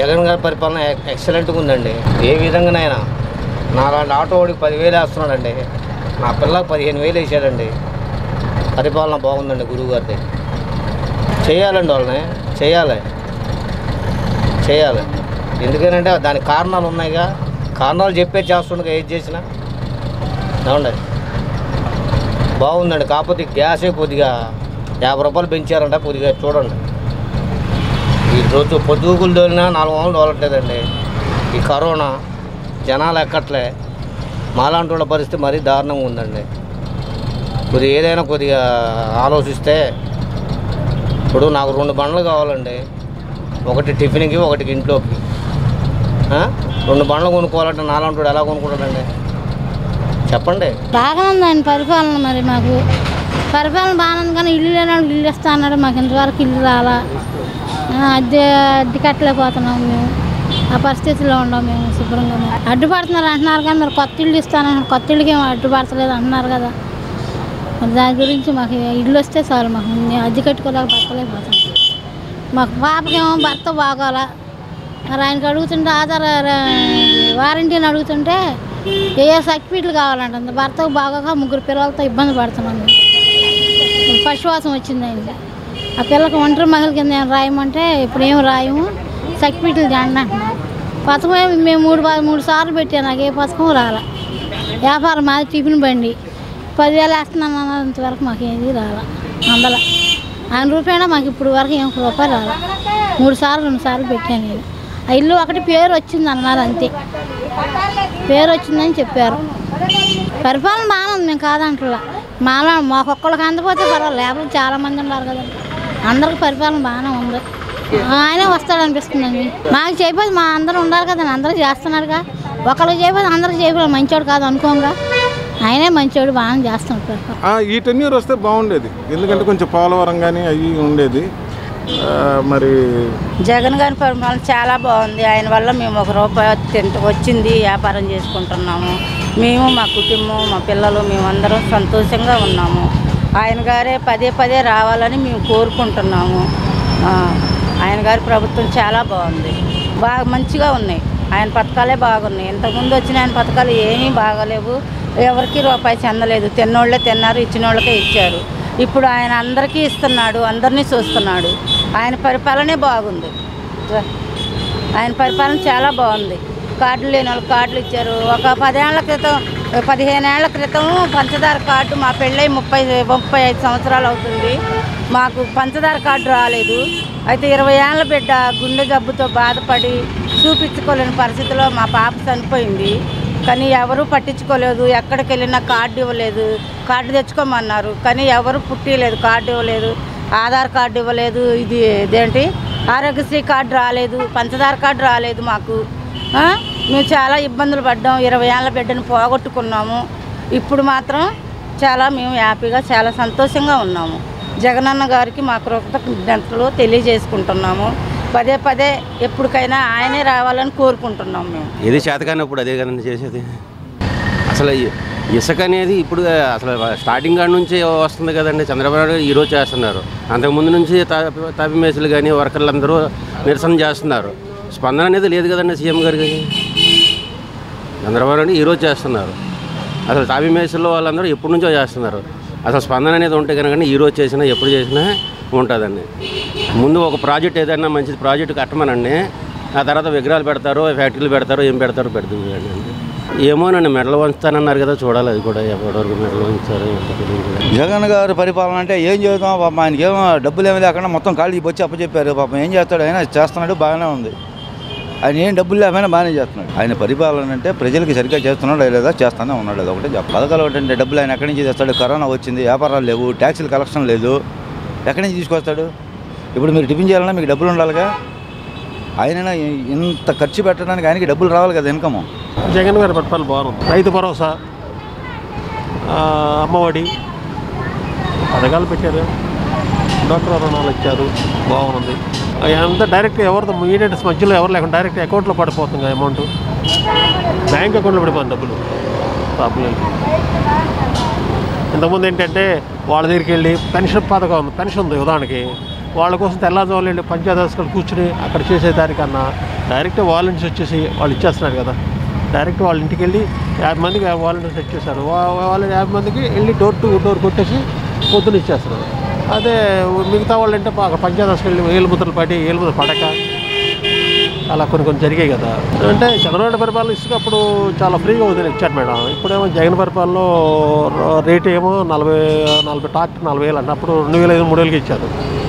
జగన్ గారి పరిపాలన ఎక్- ఎక్సలెంట్గా ఉందండి ఏ విధంగానైనా నాలాంటి ఆటో వాడికి పదివేలు వేస్తున్నాడండి నా పిల్లకి పదిహేను వేలు వేసాడండి పరిపాలన బాగుందండి గురువు గారిది చేయాలండి వాళ్ళని చేయాలి చేయాలి ఎందుకనంటే దానికి కారణాలు ఉన్నాయిగా కారణాలు చెప్పే చేస్తుండగా ఏది చేసినా ఏమండి బాగుందండి కాకపోతే గ్యాసే కొద్దిగా యాభై రూపాయలు పెంచారంట కొద్దిగా చూడండి ఈ రోజు పొద్దుగులు దోలినా నాలుగు వందలు దోలట్లేదండి ఈ కరోనా జనాలు ఎక్కట్లే మాలాంటి వాళ్ళ పరిస్థితి మరీ దారుణంగా ఉందండి కొద్దిగా ఏదైనా కొద్దిగా ఆలోచిస్తే ఇప్పుడు నాకు రెండు బండ్లు కావాలండి ఒకటి టిఫిన్కి ఒకటి ఇంట్లోకి ఆ? రెండు బండ్లు కొనుక్కోవాలంటే నాలాంటి వాడు ఎలా కొనుక్కుంటాడండి చెప్పండి బాగానే ఉందండి పరిపాలన మరి మాకు పరిపాలన బాగానే ఉంది కానీ ఇల్లు లేనాడు ఇల్లు ఇస్తా అన్నాడు మాకు ఇంతవరకు ఇల్లు రాలా ఆ, అద్దె అద్దె కట్టలేకపోతున్నాం మేము ఆ పరిస్థితిలో ఉన్నాం మేము శుభ్రంగా మేము. అడ్డుపడుతున్నారు అంటున్నారు కానీ మరి కొత్త ఇల్లు ఇస్తానంటున్నారు కొత్త ఇల్లుకి ఏమో అడ్డుపడతలేదు అంటున్నారు కదా మరి దాని గురించి మాకు ఇల్లు వస్తే చాలు మాకు మేము అద్దె కట్టుకోలేక బతకలేకపోతాం మాకు పాపకేమో భర్త బాగోలా మరి ఆయనకి అడుగుతుంటే ఆధార్ వారంటీని అడుగుతుంటే ఏ ఏ సర్టిఫికెట్లు కావాలంటుంది భర్తకు బాగోక ముగ్గురు పిల్లలతో ఇబ్బంది పడుతున్నాం మేము. పశువాసం వచ్చింది ఆయనకి ఆ పిల్లకి ఒంటరి మహిళ కింద ఏం రాయమంటే ఇప్పుడు ఏం రాయము సర్టిఫికెట్లు తేండి అంటున్నారు పథకం ఏమి మేము మూడు బా- మూడు సార్లు పెట్టాను నాకు ఏ పథకం రాలే వ్యాపారం మాది టిఫిన్ బండి పదివేలు వేస్తున్నాను అన్నంతవరకు మాకు ఏది రాలే అందల ఆయన రూపాయన మాకు ఇప్పుడు వరకు ఏం రూపాయలు రాలే మూడు సార్లు రెండు సార్లు పెట్టాను నేను ఆ ఇల్లు ఒకటి పేరు వచ్చింది అన్నారు అంతే పేరు వచ్చిందని చెప్పారు పరిపాలన బాగానే ఉంది మేము కాదంటలా మాలా మాకొక్కళ్ళకి అందకపోతే పర్వాలేదు లేకపోతే చాలా మంది ఉన్నారు కదా అందరికి పరిపాలన బాగానే ఉంది ఆయనే వస్తాడు అనిపిస్తుందండి మాకు చేయకపోతే మా అందరూ ఉండాలి కదండి అందరూ చేస్తున్నారుగా ఒకరికి చేయకపోతే అందరికి చేయకపోతే మంచోడు కాదు అనుకోంగా ఆయనే మంచోడు బాగానే చేస్తున్నాడు పరిపాలన. ఆ, ఈ టెన్యూర్ వస్తే బాగుండేది ఎందుకంటే కొంచెం పోలవరం కానీ అవి ఉండేది ఆ, మరి జగన్ గారి పరిపాలన చాలా బాగుంది ఆయన వల్ల మేము ఒక రూపాయి తింట వచ్చింది వ్యాపారం చేసుకుంటున్నాము మేము మా కుటుంబం మా పిల్లలు మేమందరం సంతోషంగా ఉన్నాము ఆయన గారే పదే పదే రావాలని మేము కోరుకుంటున్నాము ఆ, ఆయన గారి ప్రభుత్వం చాలా బాగుంది బాగా మంచిగా ఉన్నాయి ఆయన పథకాలే బాగున్నాయి ఇంతకుముందు వచ్చిన ఆయన పథకాలు ఏమీ బాగాలేవు ఎవరికి రూపాయి చెందలేదు తిన్నోళ్ళే తిన్నారు ఇచ్చినోళ్ళకే ఇచ్చారు ఇప్పుడు ఆయన అందరికీ ఇస్తున్నాడు అందరినీ చూస్తున్నాడు ఆయన పరిపాలనే బాగుంది ఆయన పరిపాలన చాలా బాగుంది కార్డులు లేని వాళ్ళకి కార్డులు ఇచ్చారు ఒక పదేళ్ల క్రితం పదిహేను ఏళ్ల క్రితం పంచదార కార్డు మా పెళ్ళై ముప్పై ముప్పై ఐదు సంవత్సరాలు అవుతుంది మాకు పంచదార కార్డు రాలేదు అయితే ఇరవై ఏళ్ళ బిడ్డ గుండె జబ్బుతో బాధపడి చూపించుకోలేని పరిస్థితిలో మా పాప చనిపోయింది కానీ ఎవరు పట్టించుకోలేదు ఎక్కడికి వెళ్ళినా కార్డు ఇవ్వలేదు కార్డు తెచ్చుకోమన్నారు కానీ ఎవరు పుట్టిలేదు కార్డు ఇవ్వలేదు ఆధార్ కార్డు ఇవ్వలేదు ఇది ఇదేంటి ఆరోగ్యశ్రీ కార్డు రాలేదు పంచదార కార్డు రాలేదు మాకు ఆ? మేము చాలా ఇబ్బందులు పడ్డాం ఇరవై ఏళ్ళ బిడ్డను పోగొట్టుకున్నాము ఇప్పుడు మాత్రం చాలా మేము హ్యాపీగా చాలా సంతోషంగా ఉన్నాము జగనన్న గారికి మా కృతజ్ఞతలు తెలియజేసుకుంటున్నాము పదే పదే ఎప్పటికైనా ఆయనే రావాలని కోరుకుంటున్నాం మేము ఏది చేతకానప్పుడు అదే కదండి చేసేది అసలు ఈ ఇసుక అనేది ఇప్పుడు అసలు స్టార్టింగ్ కాడ నుంచి వస్తుంది కదండి చంద్రబాబు నాయుడు ఈరోజు చేస్తున్నారు అంతకుముందు నుంచి తాపి తాపి మేసులు కానీ వర్కర్లు అందరూ నిరసన చేస్తున్నారు స్పందన అనేది లేదు కదండి సీఎం గారికి చంద్రబాబు నాయుడు ఈరోజు చేస్తున్నారు అసలు తాపి మేసుల్లో వాళ్ళందరూ ఎప్పటి నుంచో చేస్తున్నారు అసలు స్పందన అనేది ఉంటే కనుక ఈరోజు చేసినా ఎప్పుడు చేసినా ఉంటుందండి ముందు ఒక ప్రాజెక్ట్ ఏదైనా మంచి ప్రాజెక్ట్ కట్టమనండి ఆ తర్వాత విగ్రహాలు పెడతారు ఫ్యాక్టరీలు పెడతారు ఏం పెడతారు పెడుతుంది అండి ఏమోనండి మెడలు వంచుతానన్నారు కదా చూడాలి అది కూడా ఎప్పటివరకు మెడలు వంచుతారు ఏంటో తెలియదు కదా. జగన్ గారి పరిపాలన అంటే ఏం చేద్దాం పాపం ఆయనకి ఏమో డబ్బులు ఏమి లేకుండా మొత్తం ఖాళీ వచ్చి అప్పచెప్పారు పాపం ఏం చేస్తాడు ఆయన చేస్తున్నాడు బాగానే ఉంది ఆయన ఏం డబ్బులు లేకపోయినా బాగానే చేస్తున్నాడు ఆయన పరిపాలన అంటే ప్రజలకి సరిగ్గా చేస్తున్నాడు లేదా చేస్తానే ఉన్నాడు అది ఒకటే చెప్ప పథకాలు ఒకటంటే డబ్బులు ఆయన ఎక్కడి నుంచి తెస్తాడు కరోనా వచ్చింది వ్యాపారాలు లేవు ట్యాక్సీలు కలెక్షన్ లేదు ఎక్కడి నుంచి తీసుకొస్తాడు ఇప్పుడు మీరు టిఫిన్ చేయాలన్నా మీకు డబ్బులు ఉండాలిగా ఆయన ఇంత ఖర్చు పెట్టడానికి ఆయనకి డబ్బులు రావాలి కదా ఇన్కమ్ జగన్ గారి పరిపాలన బాగుంది రైతు భరోసా ఆ, అమ్మఒడి పథకాలు పెట్టారు డాక్టర్ రుణాలు ఇచ్చారు బాగుంది అంతా డైరెక్ట్ ఎవరితో మీడియట్స్ మధ్యలో ఎవరు లేకుండా డైరెక్ట్ అకౌంట్లో పడిపోతుంది అమౌంట్ బ్యాంక్ అకౌంట్లో పడిపోతుంది డబ్బులు పాపులర్కి ఇంతకుముందు ఏంటంటే వాళ్ళ దగ్గరికి వెళ్ళి పెన్షన్ పథకం ఉంది పెన్షన్ ఉంది ఉదాహరణకి వాళ్ళ కోసం తెల్లారుజాములు వెళ్ళి పంచాయతీ ఆఫీస్కి కూర్చుని అక్కడ చేసేదానికన్నా డైరెక్ట్ వాలంటీర్స్ వచ్చేసి వాళ్ళు ఇచ్చేస్తున్నారు కదా డైరెక్ట్ వాళ్ళ ఇంటికి వెళ్ళి యాభై మందికి వాలంటీర్స్ ఇచ్చేస్తారు వా- వాళ్ళ యాభై మందికి వెళ్ళి డోర్ టు డోర్ కొట్టేసి పొద్దున ఇచ్చేస్తారు అదే మిగతా వాళ్ళు అంటే అక్కడ పంచాయతీ ఆఫీస్కి వెళ్ళి ఏలు ముద్రలు పడి ఏలు ముద్ర పడక అలా కొన్ని కొన్ని జరిగాయి కదా అంటే చంద్రబాబు పరిపాలన ఇసుక అప్పుడు చాలా ఫ్రీగా వదిలి ఇచ్చారు మేడం ఇప్పుడేమో జగన్ పరిపాలనలో రేట్ ఏమో నలభై నలభై టాక్ నలభై వేలు అంటే అప్పుడు రెండు వేల ఐదు మూడు వేలకి ఇచ్చారు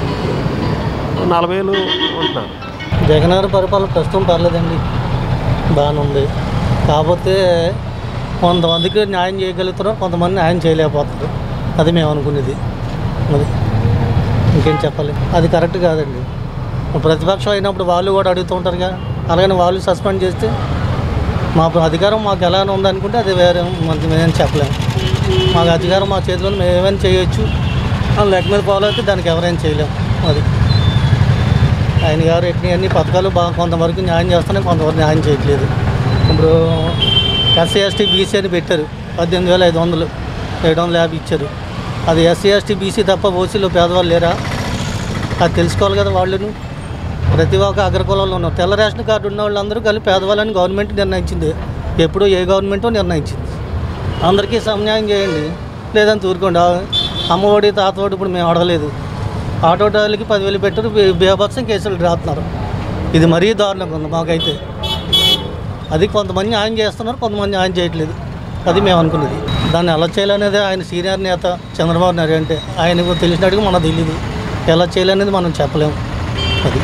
నలభై వేలు ఉంటున్నారు జగన్ గారి పరిపాలన ప్రస్తుతం పర్లేదండి బాగానే ఉంది కాకపోతే కొంతమందికి న్యాయం చేయగలుగుతున్నారు కొంతమంది న్యాయం చేయలేకపోతున్నారు అది మేము అనుకునేది అది ఇంకేం చెప్పాలి అది కరెక్ట్ కాదండి ప్రతిపక్షం అయినప్పుడు వాళ్ళు కూడా అడుగుతూ ఉంటారుగా అలాగని వాళ్ళు సస్పెండ్ చేస్తే మా అధికారం మాకు ఎలా ఉంది అనుకుంటే అది వేరే మనకి మేమేం చెప్పలేము మాకు అధికారం మా చేతిలో మేము ఏమైనా చేయొచ్చు ఆ లెక్క మీద ఫాలో అయితే దానికి ఎవరైనా చేయలేము అది ఆయన గారు ఎన్ని అన్ని పథకాలు బాగా కొంతవరకు న్యాయం చేస్తున్నాయి కొంతవరకు న్యాయం చేయట్లేదు ఇప్పుడు ఎస్సీ ఎస్టీ బీసీ అని పెట్టారు పద్దెనిమిది వేల ఐదు వందలు ఏడు వందల యాభై ఇచ్చారు అది ఎస్సీ ఎస్టీ బీసీ తప్ప ఓసీలో పేదవాళ్ళు లేరా అది తెలుసుకోవాలి కదా వాళ్ళను ప్రతి ఒక్క అగ్రకులంలో ఉన్నారు తెల్ల రేషన్ కార్డు ఉన్న వాళ్ళందరూ కలిపి పేదవాళ్ళని గవర్నమెంట్ నిర్ణయించింది ఎప్పుడూ ఏ గవర్నమెంటో నిర్ణయించింది అందరికీ సమన్యాయం చేయండి లేదని తూరుకోండి ఆ అమ్మఒడి తాతఒడి ఇప్పుడు మేము అడగలేదు ఆటో డ్రైవర్లకి పదివేలు పెట్టారు బే- బేభత్సం కేసులు రాస్తున్నారు ఇది మరీ దారుణంగా ఉంది మాకైతే అది కొంతమంది న్యాయం చేస్తున్నారు కొంతమంది న్యాయం చేయట్లేదు అది మేము అనుకున్నది దాన్ని ఎలా చేయాలనేది ఆయన సీనియర్ నేత చంద్రబాబు నాయుడు అంటే ఆయనకు తెలిసినట్టుగా మనకు తెలియదు ఎలా చేయాలనేది మనం చెప్పలేము అది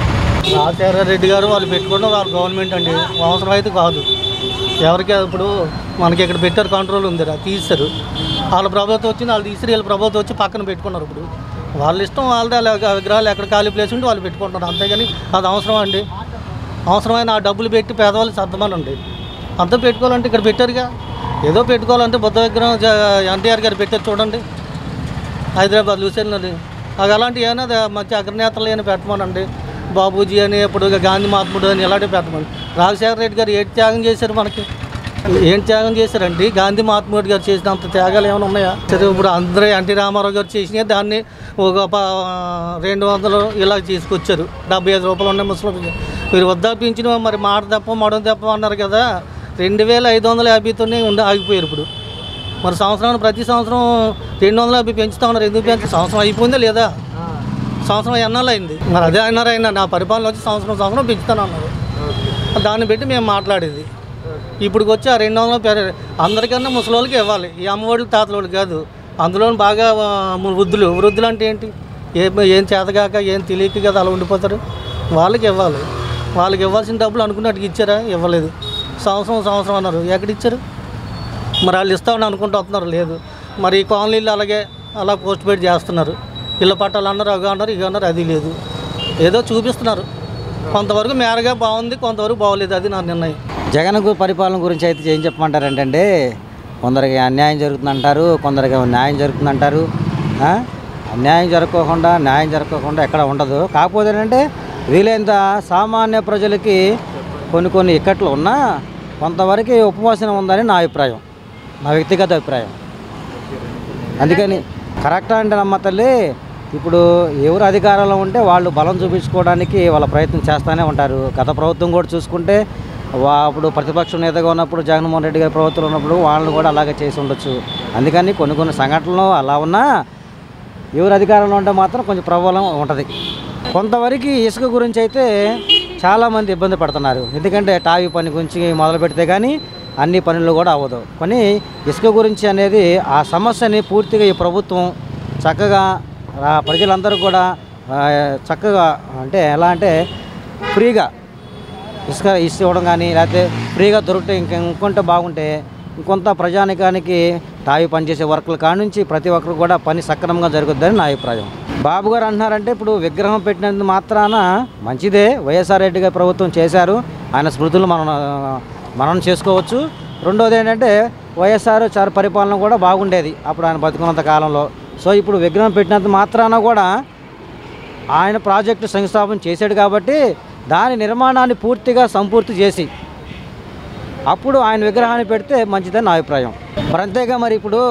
రాజశేఖర రెడ్డి గారు వాళ్ళు పెట్టుకోవడం వాళ్ళ గవర్నమెంట్ అండి అవసరం అయితే కాదు ఎవరికి ఇప్పుడు మనకి ఇక్కడ పెట్టారు కంట్రోల్ ఉంది రా తీస్తారు వాళ్ళ ప్రభుత్వం వచ్చింది వాళ్ళు తీసి వీళ్ళ ప్రభుత్వం వచ్చి పక్కన పెట్టుకున్నారు ఇప్పుడు వాళ్ళ ఇష్టం వాళ్ళదే అలా ఆ విగ్రహాలు ఎక్కడ ఖాళీ ప్లేస్ ఉంటే వాళ్ళు పెట్టుకుంటున్నారు అంతేగాని అది అవసరం అండి అవసరమైన ఆ డబ్బులు పెట్టి పేదవాళ్ళు సర్దమనండి అంతా పెట్టుకోవాలంటే ఇక్కడ పెట్టారుగా ఏదో పెట్టుకోవాలంటే బుద్ధ విగ్రహం జ- ఎన్టీఆర్ గారు పెట్టారు చూడండి హైదరాబాద్ లూసెన్లోని అది అలాంటి ఏమైనా అది మంచి అగ్రనేతలు అని పెట్టమనండి బాబూజీ అని ఇప్పుడు గాంధీ మహాత్ముడు అని ఇలాంటివి పెట్టమని రాజశేఖర రెడ్డి గారు ఏంటి త్యాగం చేశారు మనకి ఏం త్యాగం చేశారండి గాంధీ మహాత్ముడు గారు చేసినంత త్యాగాలు ఏమైనా ఉన్నాయా సరే ఇప్పుడు అందరూ ఎన్టీ రామారావు గారు చేసినాయి దాన్ని ఒక ప- రెండు వందలు ఇలా తీసుకొచ్చారు డెబ్బై ఐదు రూపాయలు ఉన్నాయి ముస్లిం మీరు వద్దాపించిన మరి మాట తప్ప మడం తప్ప అన్నారు కదా రెండు వేల ఐదు వందల యాభైతోనే ఉండి ఆగిపోయారు ఇప్పుడు మరి సంవత్సరానికి ప్రతి సంవత్సరం రెండు వందల యాభై పెంచుతా ఉన్నారు ఎందుకు పెంచు సంవత్సరం అయిపోయిందా లేదా సంవత్సరం ఎన్నాళ్ళు అయింది మరి అదే అన్నారు ఆయన నా పరిపాలన వచ్చి సంవత్సరం సంవత్సరం పెంచుతాను అన్నారు దాన్ని బట్టి మేము మాట్లాడేది ఇప్పుడు వచ్చి ఆ రెండు వందలు పెర అందరికన్నా ముసలి వాళ్ళకి ఇవ్వాలి ఈ అమ్మఒడికి తాతల వాళ్ళకి కాదు అందులో బాగా ఆ, వృద్ధులు వృద్ధులు అంటే ఏంటి ఏం ఏం చేతగాక ఏం తెలియక కదా అలా ఉండిపోతారు వాళ్ళకి ఇవ్వాలి వాళ్ళకి ఇవ్వాల్సిన డబ్బులు అనుకున్నట్టుగా ఇచ్చారా ఇవ్వలేదు సంవత్సరం సంవత్సరం అన్నారు ఎక్కడ ఇచ్చారు మరి వాళ్ళు ఇస్తామని అనుకుంటూ వస్తున్నారు లేదు మరి ఈ కాలనీలు అలాగే అలా పోస్ట్ పెట్టి చేస్తున్నారు ఇళ్ళ పట్టాలు అన్నారు అవి అన్నారు ఇవి అన్నారు అది లేదు ఏదో చూపిస్తున్నారు కొంతవరకు మేరగా బాగుంది కొంతవరకు బాగోలేదు అది నా నిర్ణయం జగన్ గు- పరిపాలన గురించి అయితే ఏం చెప్పమంటారంటే కొందరికి అన్యాయం జరుగుతుందంటారు కొందరికి న్యాయం జరుగుతుందంటారు ఆ? అన్యాయం జరగకుండా న్యాయం జరగకుండా ఎక్కడ ఉండదు కాకపోతే ఏంటంటే వీలైనంత సామాన్య ప్రజలకి కొన్ని కొన్ని ఇక్కట్లు ఉన్నా కొంతవరకు ఉపవాసన ఉందని నా అభిప్రాయం నా వ్యక్తిగత అభిప్రాయం అందుకని కరెక్టా అంటే నమ్మ తల్లి ఇప్పుడు ఎవరు అధికారంలో ఉంటే వాళ్ళు బలం చూపించుకోవడానికి వాళ్ళ ప్రయత్నం చేస్తూనే ఉంటారు గత ప్రభుత్వం కూడా చూసుకుంటే వా అప్పుడు ప్రతిపక్షం నేతగా ఉన్నప్పుడు జగన్మోహన్ రెడ్డి గారి ప్రభుత్వం ఉన్నప్పుడు వాళ్ళని కూడా అలాగే చేసి ఉండొచ్చు అందుకని కొన్ని కొన్ని సంఘటనలు అలా ఉన్నా ఎవరు అధికారంలో ఉంటే మాత్రం కొంచెం ప్రభావం ఉంటుంది కొంతవరకు ఇసుక గురించి అయితే చాలామంది ఇబ్బంది పడుతున్నారు ఎందుకంటే టావి పని గురించి మొదలు పెడితే కానీ అన్ని పనులు కూడా అవ్వదు కానీ ఇసుక గురించి అనేది ఆ సమస్యని పూర్తిగా ఈ ప్రభుత్వం చక్కగా ఆ ప్రజలందరూ కూడా ఆ, చక్కగా అంటే ఎలా అంటే ఫ్రీగా ఇసుక ఇసుక ఇవ్వడం కానీ లేకపోతే ఫ్రీగా దొరికితే ఇంక ఇంకొంటే బాగుంటే ఇంకొంత ప్రజానికానికి తావి పనిచేసే వర్కుల కాడ నుంచి ప్రతి ఒక్కరు కూడా పని సక్రమంగా జరుగుద్దని నా అభిప్రాయం బాబు గారు అంటున్నారంటే ఇప్పుడు విగ్రహం పెట్టినందుకు మాత్రాన మంచిదే వైఎస్ఆర్ రెడ్డి గారి ప్రభుత్వం చేశారు ఆయన స్మృతులు మనం మనం చేసుకోవచ్చు రెండోది ఏంటంటే వైఎస్ఆర్ చారు పరిపాలన కూడా బాగుండేది అప్పుడు ఆయన బతుకున్నంత కాలంలో సో ఇప్పుడు విగ్రహం పెట్టినంత మాత్రాన కూడా ఆయన ప్రాజెక్టు శంకుస్థాపన చేశాడు కాబట్టి దాని నిర్మాణాన్ని పూర్తిగా సంపూర్తి చేసి అప్పుడు ఆయన విగ్రహాన్ని పెడితే మంచిదని నా అభిప్రాయం మరి అంతేగా మరి ఇప్పుడు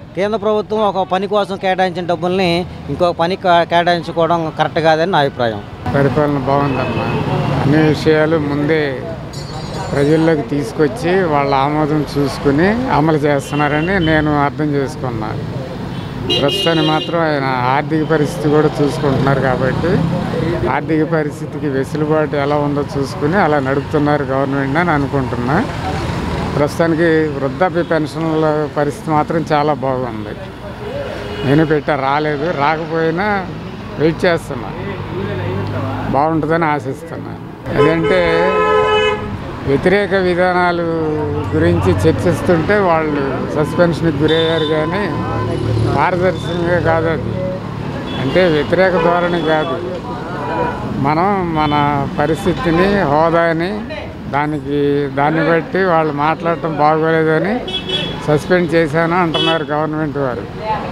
కేంద్ర ప్రభుత్వం ఒక పని కోసం కేటాయించిన డబ్బుల్ని ఇంకొక పని కా- కేటాయించుకోవడం కరెక్ట్ కాదని నా అభిప్రాయం పరిపాలన బాగుందమ్మా అన్ని విషయాలు ముందే ప్రజల్లోకి తీసుకొచ్చి వాళ్ళ ఆమోదం చూసుకుని అమలు చేస్తున్నారని నేను అర్థం చేసుకున్నా ప్రస్తుతానికి మాత్రం ఆయన ఆర్థిక పరిస్థితి కూడా చూసుకుంటున్నారు కాబట్టి ఆర్థిక పరిస్థితికి వెసులుబాటు ఎలా ఉందో చూసుకుని అలా నడుపుతున్నారు గవర్నమెంట్ అని అనుకుంటున్నా ప్రస్తుతానికి వృద్ధాప్య పెన్షన్ల పరిస్థితి మాత్రం చాలా బాగుంది నేను పెట్టా రాలేదు రాకపోయినా వెయిట్ చేస్తున్నా బాగుంటుందని ఆశిస్తున్నాను అదంటే వ్యతిరేక విధానాలు గురించి చర్చిస్తుంటే వాళ్ళు సస్పెన్షన్కి గురయ్యారు కానీ పారదర్శకంగా కాదు అది అంటే వ్యతిరేక ధోరణి కాదు మనం మన పరిస్థితిని హోదాని దానికి దాన్ని బట్టి వాళ్ళు మాట్లాడటం బాగోలేదని సస్పెండ్ చేశాను అంటున్నారు గవర్నమెంట్ వారు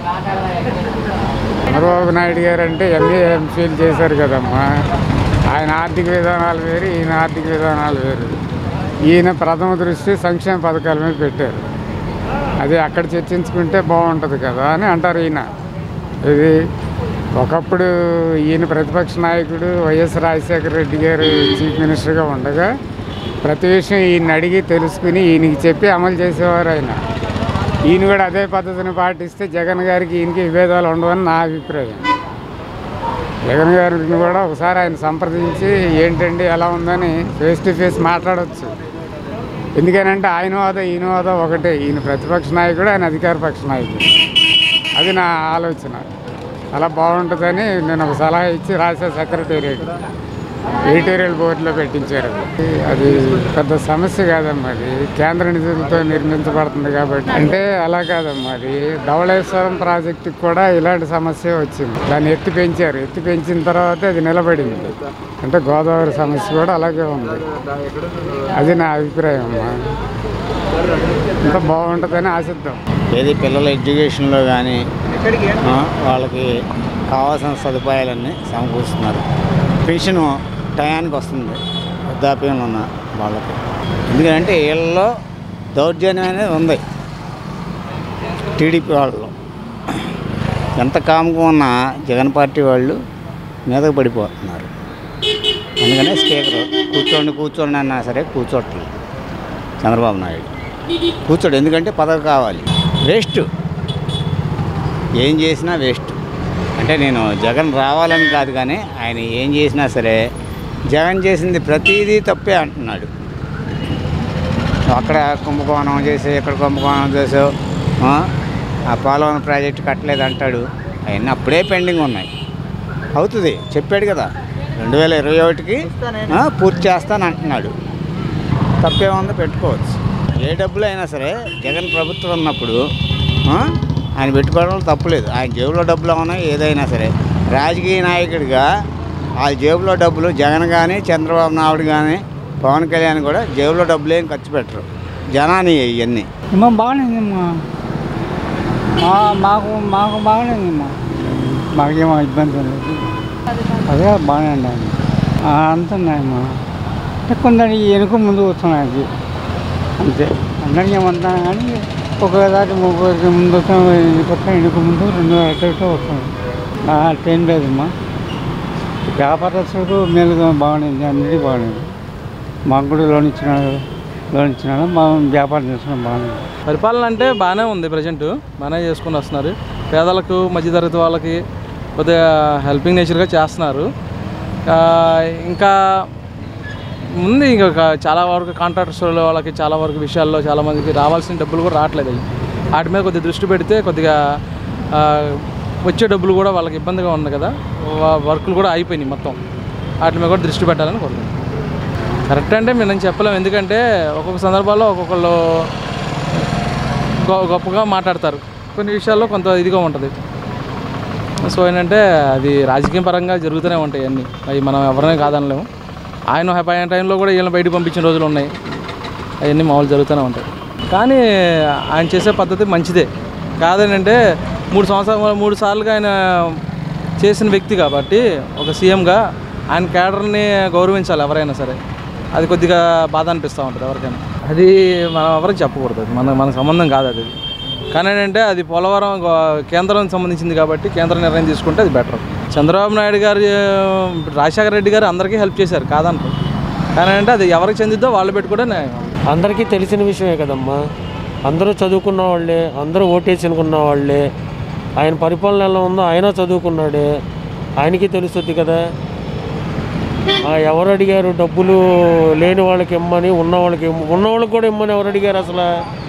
చంద్రబాబు నాయుడు గారు అంటే ఎంఏ ఎంఫీల్ చేశారు కదమ్మా ఆయన ఆర్థిక విధానాలు వేరు ఈయన ఆర్థిక విధానాలు వేరు ఈయన ప్రథమ దృష్టి సంక్షేమ పథకాల మీద పెట్టారు అది అక్కడ చర్చించుకుంటే బాగుంటుంది కదా అని అంటారు ఈయన ఇది ఒకప్పుడు ఈయన ప్రతిపక్ష నాయకుడు వైఎస్ రాజశేఖర రెడ్డి గారు చీఫ్ మినిస్టర్గా ఉండగా ప్రతి విషయం ఈయన అడిగి తెలుసుకుని ఈయనకి చెప్పి అమలు చేసేవారు ఆయన ఈయన కూడా అదే పద్ధతిని పాటిస్తే జగన్ గారికి ఈయనకి విభేదాలు ఉండవని నా అభిప్రాయం జగన్ గారిని కూడా ఒకసారి ఆయన సంప్రదించి ఏంటండి ఎలా ఉందని ఫేస్ టు ఫేస్ మాట్లాడవచ్చు ఎందుకనంటే ఆయన హోదా ఈయన హోదా ఒకటే ఈయన ప్రతిపక్ష నాయకుడు ఆయన అధికార పక్ష నాయకుడు అది నా ఆలోచన అలా బాగుంటుందని నేను ఒక సలహా ఇచ్చి రాసే సెక్రటేరియట్ ఎడిటోరియల్ బోర్డులో పెట్టించారు అది పెద్ద సమస్య కాదమ్మా అది కేంద్ర నిధులతో నిర్మించబడుతుంది కాబట్టి అంటే అలా కాదమ్మా అది ధవళేశ్వరం ప్రాజెక్టుకి కూడా ఇలాంటి సమస్య వచ్చింది దాన్ని ఎత్తి పెంచారు ఎత్తి పెంచిన తర్వాత అది నిలబడింది అంటే గోదావరి సమస్య కూడా అలాగే ఉంది అది నా అభిప్రాయం అమ్మా ఇంకా బాగుంటుందని ఆశిద్దాం ఏది పిల్లల ఎడ్యుకేషన్లో కానీ వాళ్ళకి కావాల్సిన సదుపాయాలన్నీ సమకూరుస్తున్నారు పెన్షన్ టయానికి వస్తుంది వృద్ధాప్యంలో ఉన్న వాళ్ళకి ఎందుకంటే వీళ్ళలో దౌర్జన్యం అనేది ఉంది టీడీపీ వాళ్ళలో ఎంత కామ్గా ఉన్నా జగన్ పార్టీ వాళ్ళు మీదకు పడిపోతున్నారు అందుకనే స్పీకర్ కూర్చోండి కూర్చోండి అన్నా సరే కూర్చోట్లేదు చంద్రబాబు నాయుడు కూర్చోడు ఎందుకంటే పదవి కావాలి వేస్ట్ ఏం చేసినా వేస్ట్ అంటే నేను జగన్ రావాలని కాదు కానీ ఆయన ఏం చేసినా సరే జగన్ చేసింది ప్రతిదీ తప్పే అంటున్నాడు అక్కడ కుంభకోణం చేసి ఇక్కడ కుంభకోణం చేసావు ఆ? ఆ పోలవరం ప్రాజెక్టు కట్టలేదు అంటాడు అవన్నీ అప్పుడే పెండింగ్ ఉన్నాయి అవుతుంది చెప్పాడు కదా రెండు వేల ఇరవై ఒకటికి ఆ, పూర్తి చేస్తాను అంటున్నాడు తప్పేముందో పెట్టుకోవచ్చు ఏ డబ్బులు అయినా సరే జగన్ ప్రభుత్వం ఉన్నప్పుడు ఆ, ఆయన పెట్టుకోవడం తప్పులేదు ఆయన జేబులో డబ్బులు ఉన్నాయి ఏదైనా సరే రాజకీయ నాయకుడిగా ఆ జేబులో డబ్బులు జగన్ కానీ చంద్రబాబు నాయుడు కానీ పవన్ కళ్యాణ్ కూడా జేబులో డబ్బులు ఏం ఖర్చు పెట్టరు జనాన్ని ఇవన్నీ అమ్మ బాగానేందమ్మా మా మాకు మాకు బాగానేందమ్మా మాకేమో ఇబ్బంది లేదు అదే బాగానే ఉండాలి అంత ఉన్నాయమ్మా అంటే కొందరికి వెనుక ముందు వస్తున్నాయి అది అంతే అందరికీ ఏమంతా కానీ ఒకసారి ముగ్గురికి ముందు వస్తాం కొత్త వెనుక ముందు రెండు అటు ఇటు వస్తున్నాయి ట్రైన్ లేదమ్మా వ్యాపారస్తులకు మేలుగా బాగుంది అన్నిటికీ బాగుంది మాకు కూడా లోన్ ఇచ్చినాడు లోన్ ఇచ్చినాడు మా వ్యాపారం చేసుకున్నాం బాగుంది పరిపాలన అంటే బాగానే ఉంది ప్రజెంట్ బాగానే చేసుకుని వస్తున్నారు పేదలకు మధ్యతరగతి వాళ్ళకి కొద్దిగా హెల్పింగ్ నేచర్గా చేస్తున్నారు ఆ, ఇంకా ఉంది ఇంకా చాలా వరకు కాంట్రాక్టర్స్ వాళ్ళకి చాలా వరకు విషయాల్లో చాలా మందికి రావాల్సిన డబ్బులు కూడా రావట్లేదు అవి వాటి మీద కొద్దిగా దృష్టి పెడితే కొద్దిగా ఆ, వచ్చే డబ్బులు కూడా వాళ్ళకి ఇబ్బందిగా ఉంది కదా వా- వర్కులు కూడా అయిపోయినాయి మొత్తం వాటి మీద కూడా దృష్టి పెట్టాలని కోరుకుంటున్నాను కరెక్ట్ అంటే మేము చెప్పలేము ఎందుకంటే ఒక్కొక్క సందర్భాల్లో ఒక్కొక్కళ్ళు గొ- గొప్పగా మాట్లాడతారు కొన్ని విషయాల్లో కొంత ఇదిగా ఉంటుంది సో ఏంటంటే అది రాజకీయ పరంగా జరుగుతూనే ఉంటాయి అన్నీ అవి మనం ఎవరినే కాదనలేము ఆయన హ్యాపీ అయిన టైంలో కూడా వీళ్ళని బయటకు పంపించిన రోజులు ఉన్నాయి అవన్నీ మామూలు జరుగుతూనే ఉంటాయి కానీ ఆయన చేసే పద్ధతి మంచిదే కాదని అంటే మూడు సంవత్సరాలు మూడు సార్లుగా ఆయన చేసిన వ్యక్తి కాబట్టి ఒక సీఎంగా ఆయన క్యాడర్ని గౌరవించాలి ఎవరైనా సరే అది కొద్దిగా బాధ అనిపిస్తూ ఉంటుంది ఎవరికైనా అది మనం ఎవరికి చెప్పకూడదు అది మన మన సంబంధం కాదు అది కానీ ఏంటంటే అది పోలవరం గో- కేంద్రం సంబంధించింది కాబట్టి కేంద్ర నిర్ణయం తీసుకుంటే అది బెటర్ చంద్రబాబు నాయుడు గారు ఆ, రాజశేఖర రెడ్డి గారు అందరికీ హెల్ప్ చేశారు కాదంటారు కానీ అంటే అది ఎవరికి చెందిద్దో వాళ్ళు పెట్టుకుంటే న్యాయం అందరికీ తెలిసిన విషయమే కదమ్మా అందరూ చదువుకున్న వాళ్ళే అందరూ ఓటేసుకున్న వాళ్ళే ఆయన పరిపాలన ఎలా ఉందో ఆయన చదువుకున్నాడే ఆయనకి తెలుస్తుంది కదా ఆ, ఎవరు అడిగారు డబ్బులు లేని వాళ్ళకి ఇమ్మని ఉన్న వాళ్ళకి ఇమ్మ- ఉన్న వాళ్ళకి కూడా ఇమ్మని ఎవరు అడిగారు అసలు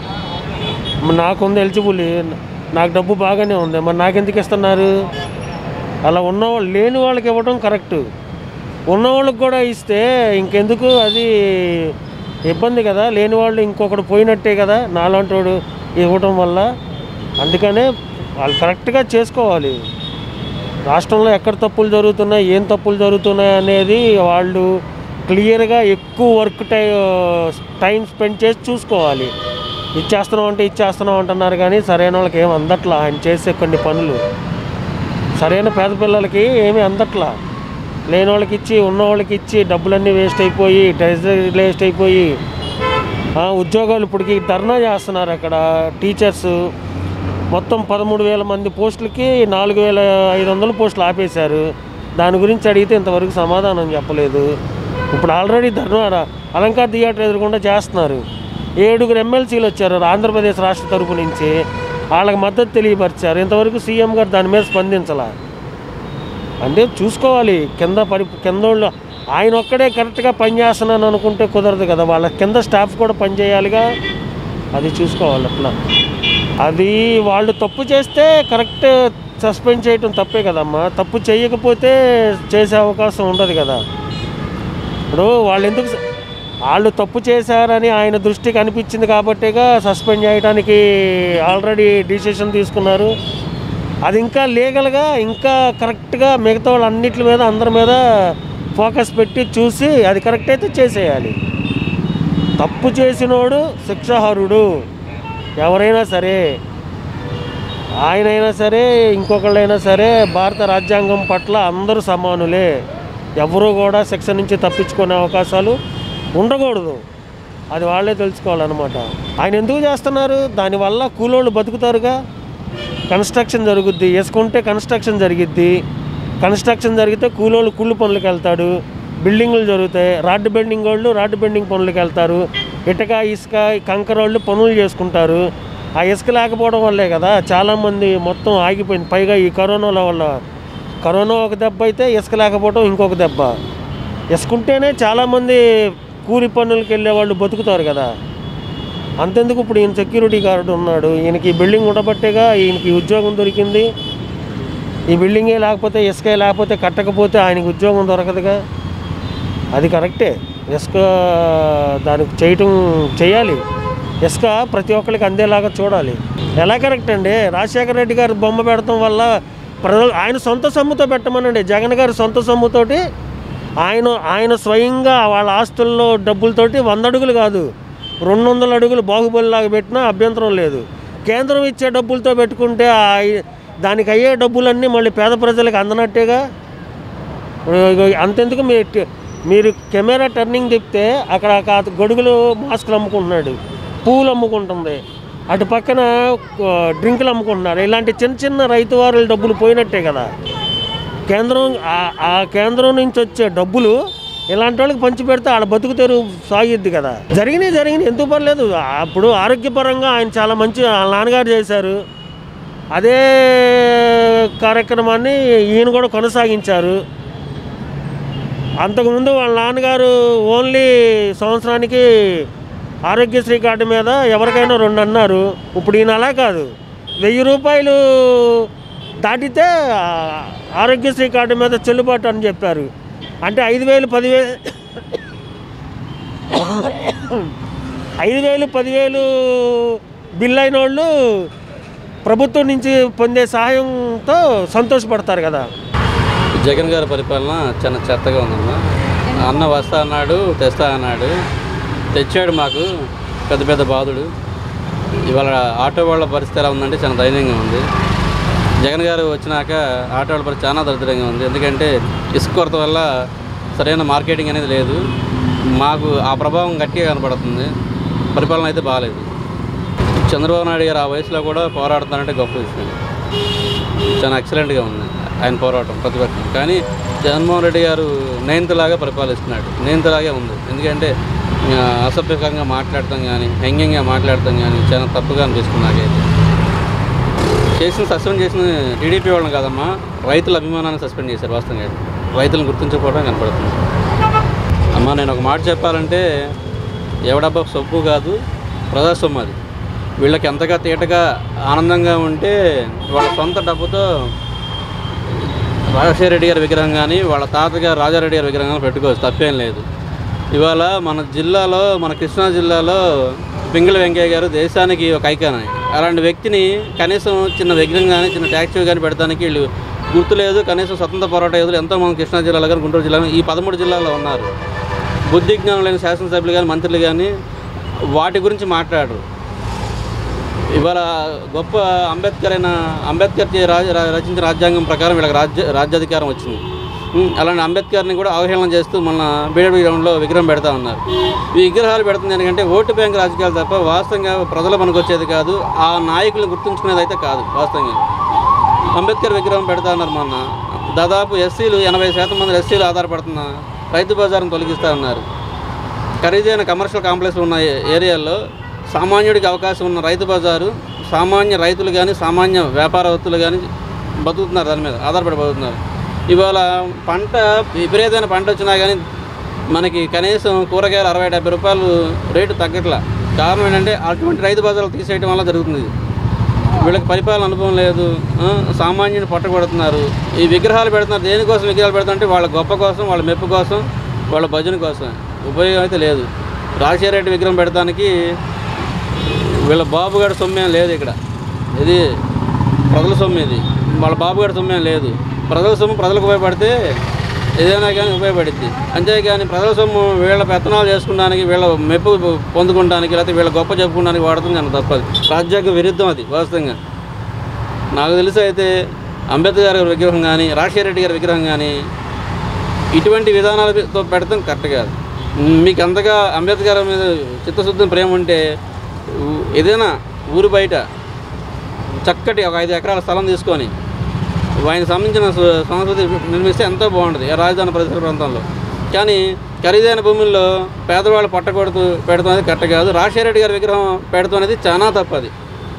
మరి నాకుంది ఎలిజిబుల్ నాకు డబ్బు బాగానే ఉంది మరి నాకెందుకు ఇస్తున్నారు అలా ఉన్నవాళ్ళు లేని వాళ్ళకి ఇవ్వడం కరెక్ట్ ఉన్నవాళ్ళకి కూడా ఇస్తే ఇంకెందుకు అది ఇబ్బంది కదా లేని వాళ్ళు ఇంకొకడు పోయినట్టే కదా నాలాంటి వాడు ఇవ్వటం వల్ల అందుకనే వాళ్ళు కరెక్ట్గా చేసుకోవాలి రాష్ట్రంలో ఎక్కడ తప్పులు జరుగుతున్నాయి ఏం తప్పులు జరుగుతున్నాయి అనేది వాళ్ళు క్లియర్గా ఎక్కువ వర్క్ టై టైం స్పెండ్ చేసి చూసుకోవాలి ఇచ్చేస్తున్నాం అంటే ఇచ్చేస్తున్నాం అంటున్నారు కానీ సరైన వాళ్ళకి ఏం అందట్లా ఆయన చేసే కొన్ని పనులు సరైన పేద పిల్లలకి ఏమీ అందట్లా లేని వాళ్ళకి ఇచ్చి ఉన్న వాళ్ళకి ఇచ్చి డబ్బులన్నీ వేస్ట్ అయిపోయి ట్రెజరీ వేస్ట్ అయిపోయి ఆ, ఉద్యోగాలు ఇప్పటికి ధర్నా చేస్తున్నారు అక్కడ టీచర్స్ మొత్తం పదమూడు వేల మంది పోస్టులకి నాలుగు వేల ఐదు వందల పోస్టులు ఆపేశారు దాని గురించి అడిగితే ఇంతవరకు సమాధానం చెప్పలేదు ఇప్పుడు ఆల్రెడీ ధర్నా రా- అలంకార్ థియేటర్ ఎదురుకుండా చేస్తున్నారు ఏడుగురు ఎమ్మెల్సీలు వచ్చారు ఆంధ్రప్రదేశ్ రాష్ట్ర తరపు నుంచి వాళ్ళకి మద్దతు తెలియపరిచారు ఇంతవరకు సీఎం గారు దాని మీద స్పందించాల అంటే చూసుకోవాలి కింద పరి కింద వాళ్ళు ఆయన ఒక్కడే కరెక్ట్గా పనిచేస్తున్నాను అనుకుంటే కుదరదు కదా వాళ్ళ కింద స్టాఫ్ కూడా పనిచేయాలిగా అది చూసుకోవాలి అట్లా అది వాళ్ళు తప్పు చేస్తే కరెక్ట్ సస్పెండ్ చేయటం తప్పే కదమ్మా తప్పు చేయకపోతే చేసే అవకాశం ఉండదు కదా ఇప్పుడు వాళ్ళు ఎందుకు స- వాళ్ళు తప్పు చేశారని ఆయన దృష్టికి అనిపించింది కాబట్టేగా సస్పెండ్ చేయడానికి ఆల్రెడీ డిసిషన్ తీసుకున్నారు అది ఇంకా లీగల్గా ఇంకా కరెక్ట్గా మిగతా వాళ్ళు అన్నిటి మీద అందరి మీద ఫోకస్ పెట్టి చూసి అది కరెక్ట్ అయితే చేసేయాలి తప్పు చేసినోడు శిక్షార్హుడు ఎవరైనా సరే ఆయనైనా సరే ఇంకొకళ్ళైనా సరే భారత రాజ్యాంగం పట్ల అందరూ సమానులే ఎవరూ కూడా శిక్ష నుంచి తప్పించుకునే అవకాశాలు ఉండకూడదు అది వాళ్ళే తెలుసుకోవాలన్నమాట ఆయన ఎందుకు చేస్తున్నారు దానివల్ల కూలోళ్ళు బతుకుతారుగా కన్స్ట్రక్షన్ జరుగుద్ది వేసుకుంటే కన్స్ట్రక్షన్ జరిగిద్ది కన్స్ట్రక్షన్ జరిగితే కూలోళ్ళు కుళ్ళు పనులకు వెళ్తాడు బిల్డింగులు జరుగుతాయి రాడ్ బెండింగ్ వాళ్ళు రాడ్ బెండింగ్ పనులకు వెళ్తారు ఇటుక ఇసుక కంకర వాళ్ళు పనులు చేసుకుంటారు ఆ ఇసుక లేకపోవడం వల్లే కదా చాలామంది మొత్తం ఆగిపోయింది పైగా ఈ కరోనాల వల్ల కరోనా ఒక దెబ్బ అయితే ఇసుక లేకపోవడం ఇంకొక దెబ్బ ఇసుకుంటేనే చాలామంది కూలి పనులకు వెళ్ళే వాళ్ళు బతుకుతారు కదా అంతెందుకు ఇప్పుడు ఈయన సెక్యూరిటీ గార్డు ఉన్నాడు ఈయనకి ఈ బిల్డింగ్ ఉండబట్టేగా ఈయనకి ఈ ఉద్యోగం దొరికింది ఈ బిల్డింగే లేకపోతే ఇసుకే లేకపోతే కట్టకపోతే ఆయనకి ఉద్యోగం దొరకదుగా అది కరెక్టే ఇసుక దానికి చేయటం చేయాలి ఇసుక ప్రతి ఒక్కరికి అందేలాగా చూడాలి ఎలా కరెక్ట్ అండి రాజశేఖర రెడ్డి గారు బొమ్మ పెడతాం వల్ల ప్రజలు ఆయన సొంత సొమ్ముతో పెట్టమనండి జగన్ గారి సొంత సొమ్ముతోటి ఆయన ఆయన స్వయంగా వాళ్ళ ఆస్తుల్లో డబ్బులతోటి వంద అడుగులు కాదు రెండు వందల అడుగులు బాహుబలిలాగా పెట్టినా అభ్యంతరం లేదు కేంద్రం ఇచ్చే డబ్బులతో పెట్టుకుంటే ఆ- దానికి అయ్యే డబ్బులన్నీ మళ్ళీ పేద ప్రజలకు అందనట్టేగా ఇగో అంతెందుకు మీ మీరు కెమెరా టర్నింగ్ తిప్పితే అక్కడ ఒక అత- గొడుగులు మాస్కులు అమ్ముకుంటున్నాడు పువ్వులు అమ్ముకుంటుంది అటు పక్కన ఆ, డ్రింకులు అమ్ముకుంటున్నారు ఇలాంటి చిన్న చిన్న రైతు వారుల డబ్బులు పోయినట్టే కదా కేంద్రం ఆ- ఆ కేంద్రం నుంచి వచ్చే డబ్బులు ఇలాంటి వాళ్ళకి పంచి పెడితే వాళ్ళ బతుకు తెరువు సాగిద్ది కదా జరిగినాయి జరిగినాయి ఎందుకు పర్లేదు అప్పుడు ఆరోగ్యపరంగా ఆయన చాలా మంచి వాళ్ళ నాన్నగారు చేశారు అదే కార్యక్రమాన్ని ఈయన కూడా కొనసాగించారు అంతకుముందు వాళ్ళ నాన్నగారు ఓన్లీ సంవత్సరానికి ఆరోగ్యశ్రీ కార్డు మీద ఎవరికైనా రెండు అన్నారు ఇప్పుడు ఈయన అలా కాదు వెయ్యి రూపాయలు దాటితే ఆ, ఆరోగ్యశ్రీ కార్డు మీద చెల్లుబాటు అని చెప్పారు అంటే ఐదు వేలు పదివేలు ఐదు వేలు పదివేలు బిల్ అయిన వాళ్ళు ప్రభుత్వం నుంచి పొందే సహాయంతో సంతోషపడతారు కదా జగన్ గారి పరిపాలన చాలా చెత్తగా ఉందమ్మా అన్న వస్తా అన్నాడు తెస్తా అన్నాడు తెచ్చాడు మాకు పెద్ద పెద్ద బాధుడు ఇవాళ ఆటో వాళ్ళ పరిస్థితి ఎలా ఉందంటే చాలా దయనీయంగా ఉంది జగన్ గారు వచ్చినాక ఆటో వాళ్ళ పరిస్థితి చాలా దరిద్రంగా ఉంది ఎందుకంటే ఇసుక కొరత వల్ల సరైన మార్కెటింగ్ అనేది లేదు మాకు ఆ ప్రభావం గట్టిగా కనపడుతుంది పరిపాలన అయితే బాగాలేదు చంద్రబాబు నాయుడు గారు ఆ వయసులో కూడా పోరాడుతున్నారంటే గొప్ప విషయం చాలా ఎక్సలెంట్గా ఉంది ఆయన పోరాటం ప్రతిపక్షం కానీ జగన్మోహన్ రెడ్డి గారు నైన్త్లాగా పరిపాలిస్తున్నాడు నైన్త్లాగే ఉంది ఎందుకంటే ఆ, అసభ్యకంగా మాట్లాడటం కానీ వ్యంగ్యంగా మాట్లాడటం కానీ చాలా తప్పుగా అనిపిస్తుంది నాకైతే చేసిన సస్పెండ్ చేసిన టీడీపీ వాళ్ళని కాదమ్మా రైతుల అభిమానాన్ని సస్పెండ్ చేశారు వాస్తవంగా రైతులను గుర్తించకపోవడం కనపడుతుంది అమ్మా నేను ఒక మాట చెప్పాలంటే ఎవడబ్బా సొమ్ము కాదు ప్రజాస్వామ్యం అది వీళ్ళకి ఎంతగా తీటగా ఆనందంగా ఉంటే వాళ్ళ సొంత డబ్బుతో రాజశేఖర రెడ్డి గారి విగ్రహం కానీ వాళ్ళ తాతగారు రాజారెడ్డి గారి విగ్రహం కానీ పెట్టుకోవచ్చు తప్పేం లేదు ఇవాళ మన జిల్లాలో మన కృష్ణా జిల్లాలో పింగళ వెంకయ్య గారు దేశానికి ఒక ఐకాన్ ఆయన. అలాంటి వ్యక్తిని కనీసం చిన్న విగ్రహం కానీ చిన్న ట్యాక్సీ కానీ పెడతానికి వీళ్ళు గుర్తులేదు కనీసం స్వతంత్ర పోరాట యోధులు ఎంతోమంది కృష్ణా జిల్లాలో కానీ గుంటూరు జిల్లాలో ఈ పదమూడు జిల్లాల్లో ఉన్నారు బుద్ధి జ్ఞానం లేని శాసనసభ్యులు కానీ మంత్రులు కానీ వాటి గురించి మాట్లాడరు ఇవాళ గొప్ప అంబేద్కర్ అయిన అంబేద్కర్ చే- రాజ- రా- రచించిన రాజ్యాంగం ప్రకారం వీళ్ళకి రాజ్య రాజ్యాధికారం వచ్చింది ఉమ్, అలాంటి అంబేద్కర్ని కూడా అవహేళన చేస్తూ మన బీడబీ గ్రౌండ్లో విగ్రహం పెడతా ఉన్నారు ఈ విగ్రహాలు పెడుతుంది ఎందుకంటే ఓటు బ్యాంక్ రాజకీయాలు తప్ప వాస్తవంగా ప్రజలు మనకు వచ్చేది కాదు ఆ నాయకులను గుర్తుంచుకునేది అయితే కాదు వాస్తవంగా అంబేద్కర్ విగ్రహం పెడతా ఉన్నారు మొన్న దాదాపు ఎస్సీలు ఎనభై శాతం మంది ఎస్సీలు ఆధారపడుతున్న రైతు బజార్ను తొలగిస్తూ ఉన్నారు ఖరీదైన కమర్షియల్ కాంప్లెక్స్లు ఉన్న ఏ- ఏరియాల్లో సామాన్యుడికి అవకాశం ఉన్న రైతు బజారు సామాన్య రైతులు కానీ సామాన్య వ్యాపారవేత్తలు కానీ బతుకుతున్నారు దాని మీద ఆధారపడి బతుకుతున్నారు ఇవాళ పంట విపరీతమైన పంట వచ్చినా కానీ మనకి కనీసం కూరగాయలు అరవై డెబ్బై రూపాయలు రేటు తగ్గట్లా కారణం ఏంటంటే అటువంటి రైతు బజార్లు తీసేయడం వల్ల జరుగుతుంది ఇది. వీళ్ళకి పరిపాలన అనుభవం లేదు ఆ, సామాన్యుని పట్టగొడుతున్నారు ఈ విగ్రహాలు పెడుతున్నారు దేనికోసం విగ్రహాలు పెడుతుంటే వాళ్ళ గొప్ప కోసం వాళ్ళ మెప్పు కోసం వాళ్ళ భజన కోసం ఉపయోగం అయితే లేదు రాజశేఖర రెడ్డి విగ్రహం పెడతానికి వీళ్ళ బాబుగారి సొమ్మేం లేదు ఇక్కడ ఇది ప్రజల సొమ్ము ఇది వాళ్ళ బాబుగారి సొమ్మేం లేదు ప్రజల సొమ్ము ప్రజలకు ఉపయోగపడితే ఏదైనా కానీ ఉపయోగపడుద్ది అంతేగాని ప్రజల సొమ్ము వీళ్ళ పెత్తనాలు చేసుకోవడానికి వీళ్ళ మెప్పు పొందుకోవడానికి లేకపోతే వీళ్ళ గొప్ప చెప్పుకోవడానికి వాడుతుంది కానీ తప్పదు రాజ్యాంగ విరుద్ధం అది వాస్తవంగా నాకు తెలిసి అయితే అంబేద్కర్ గారి విగ్రహం కానీ రాజశేఖర రెడ్డి గారి విగ్రహం కానీ ఇటువంటి విధానాలతో పెడతాం కరెక్ట్ కాదు మీకు అంతగా అంబేద్కర్ మీద చిత్తశుద్ధి ప్రేమ ఉంటే ఊ- ఏదైనా ఊరు బయట చక్కటి ఒక ఐదు ఎకరాల స్థలం తీసుకొని ఆయన సంబంధించిన సు- సంస్కృతి నిర్మిస్తే ఎంతో బాగుంటుంది ఆ రాజధాని పరిసర ప్రాంతంలో కానీ ఖరీదైన భూముల్లో పేదవాళ్ళు పట్టకొడుతూ పెడతాం అనేది కరెక్ట్ కాదు రాజశేఖర రెడ్డి గారి విగ్రహం పెడతాం అనేది చాలా తప్పది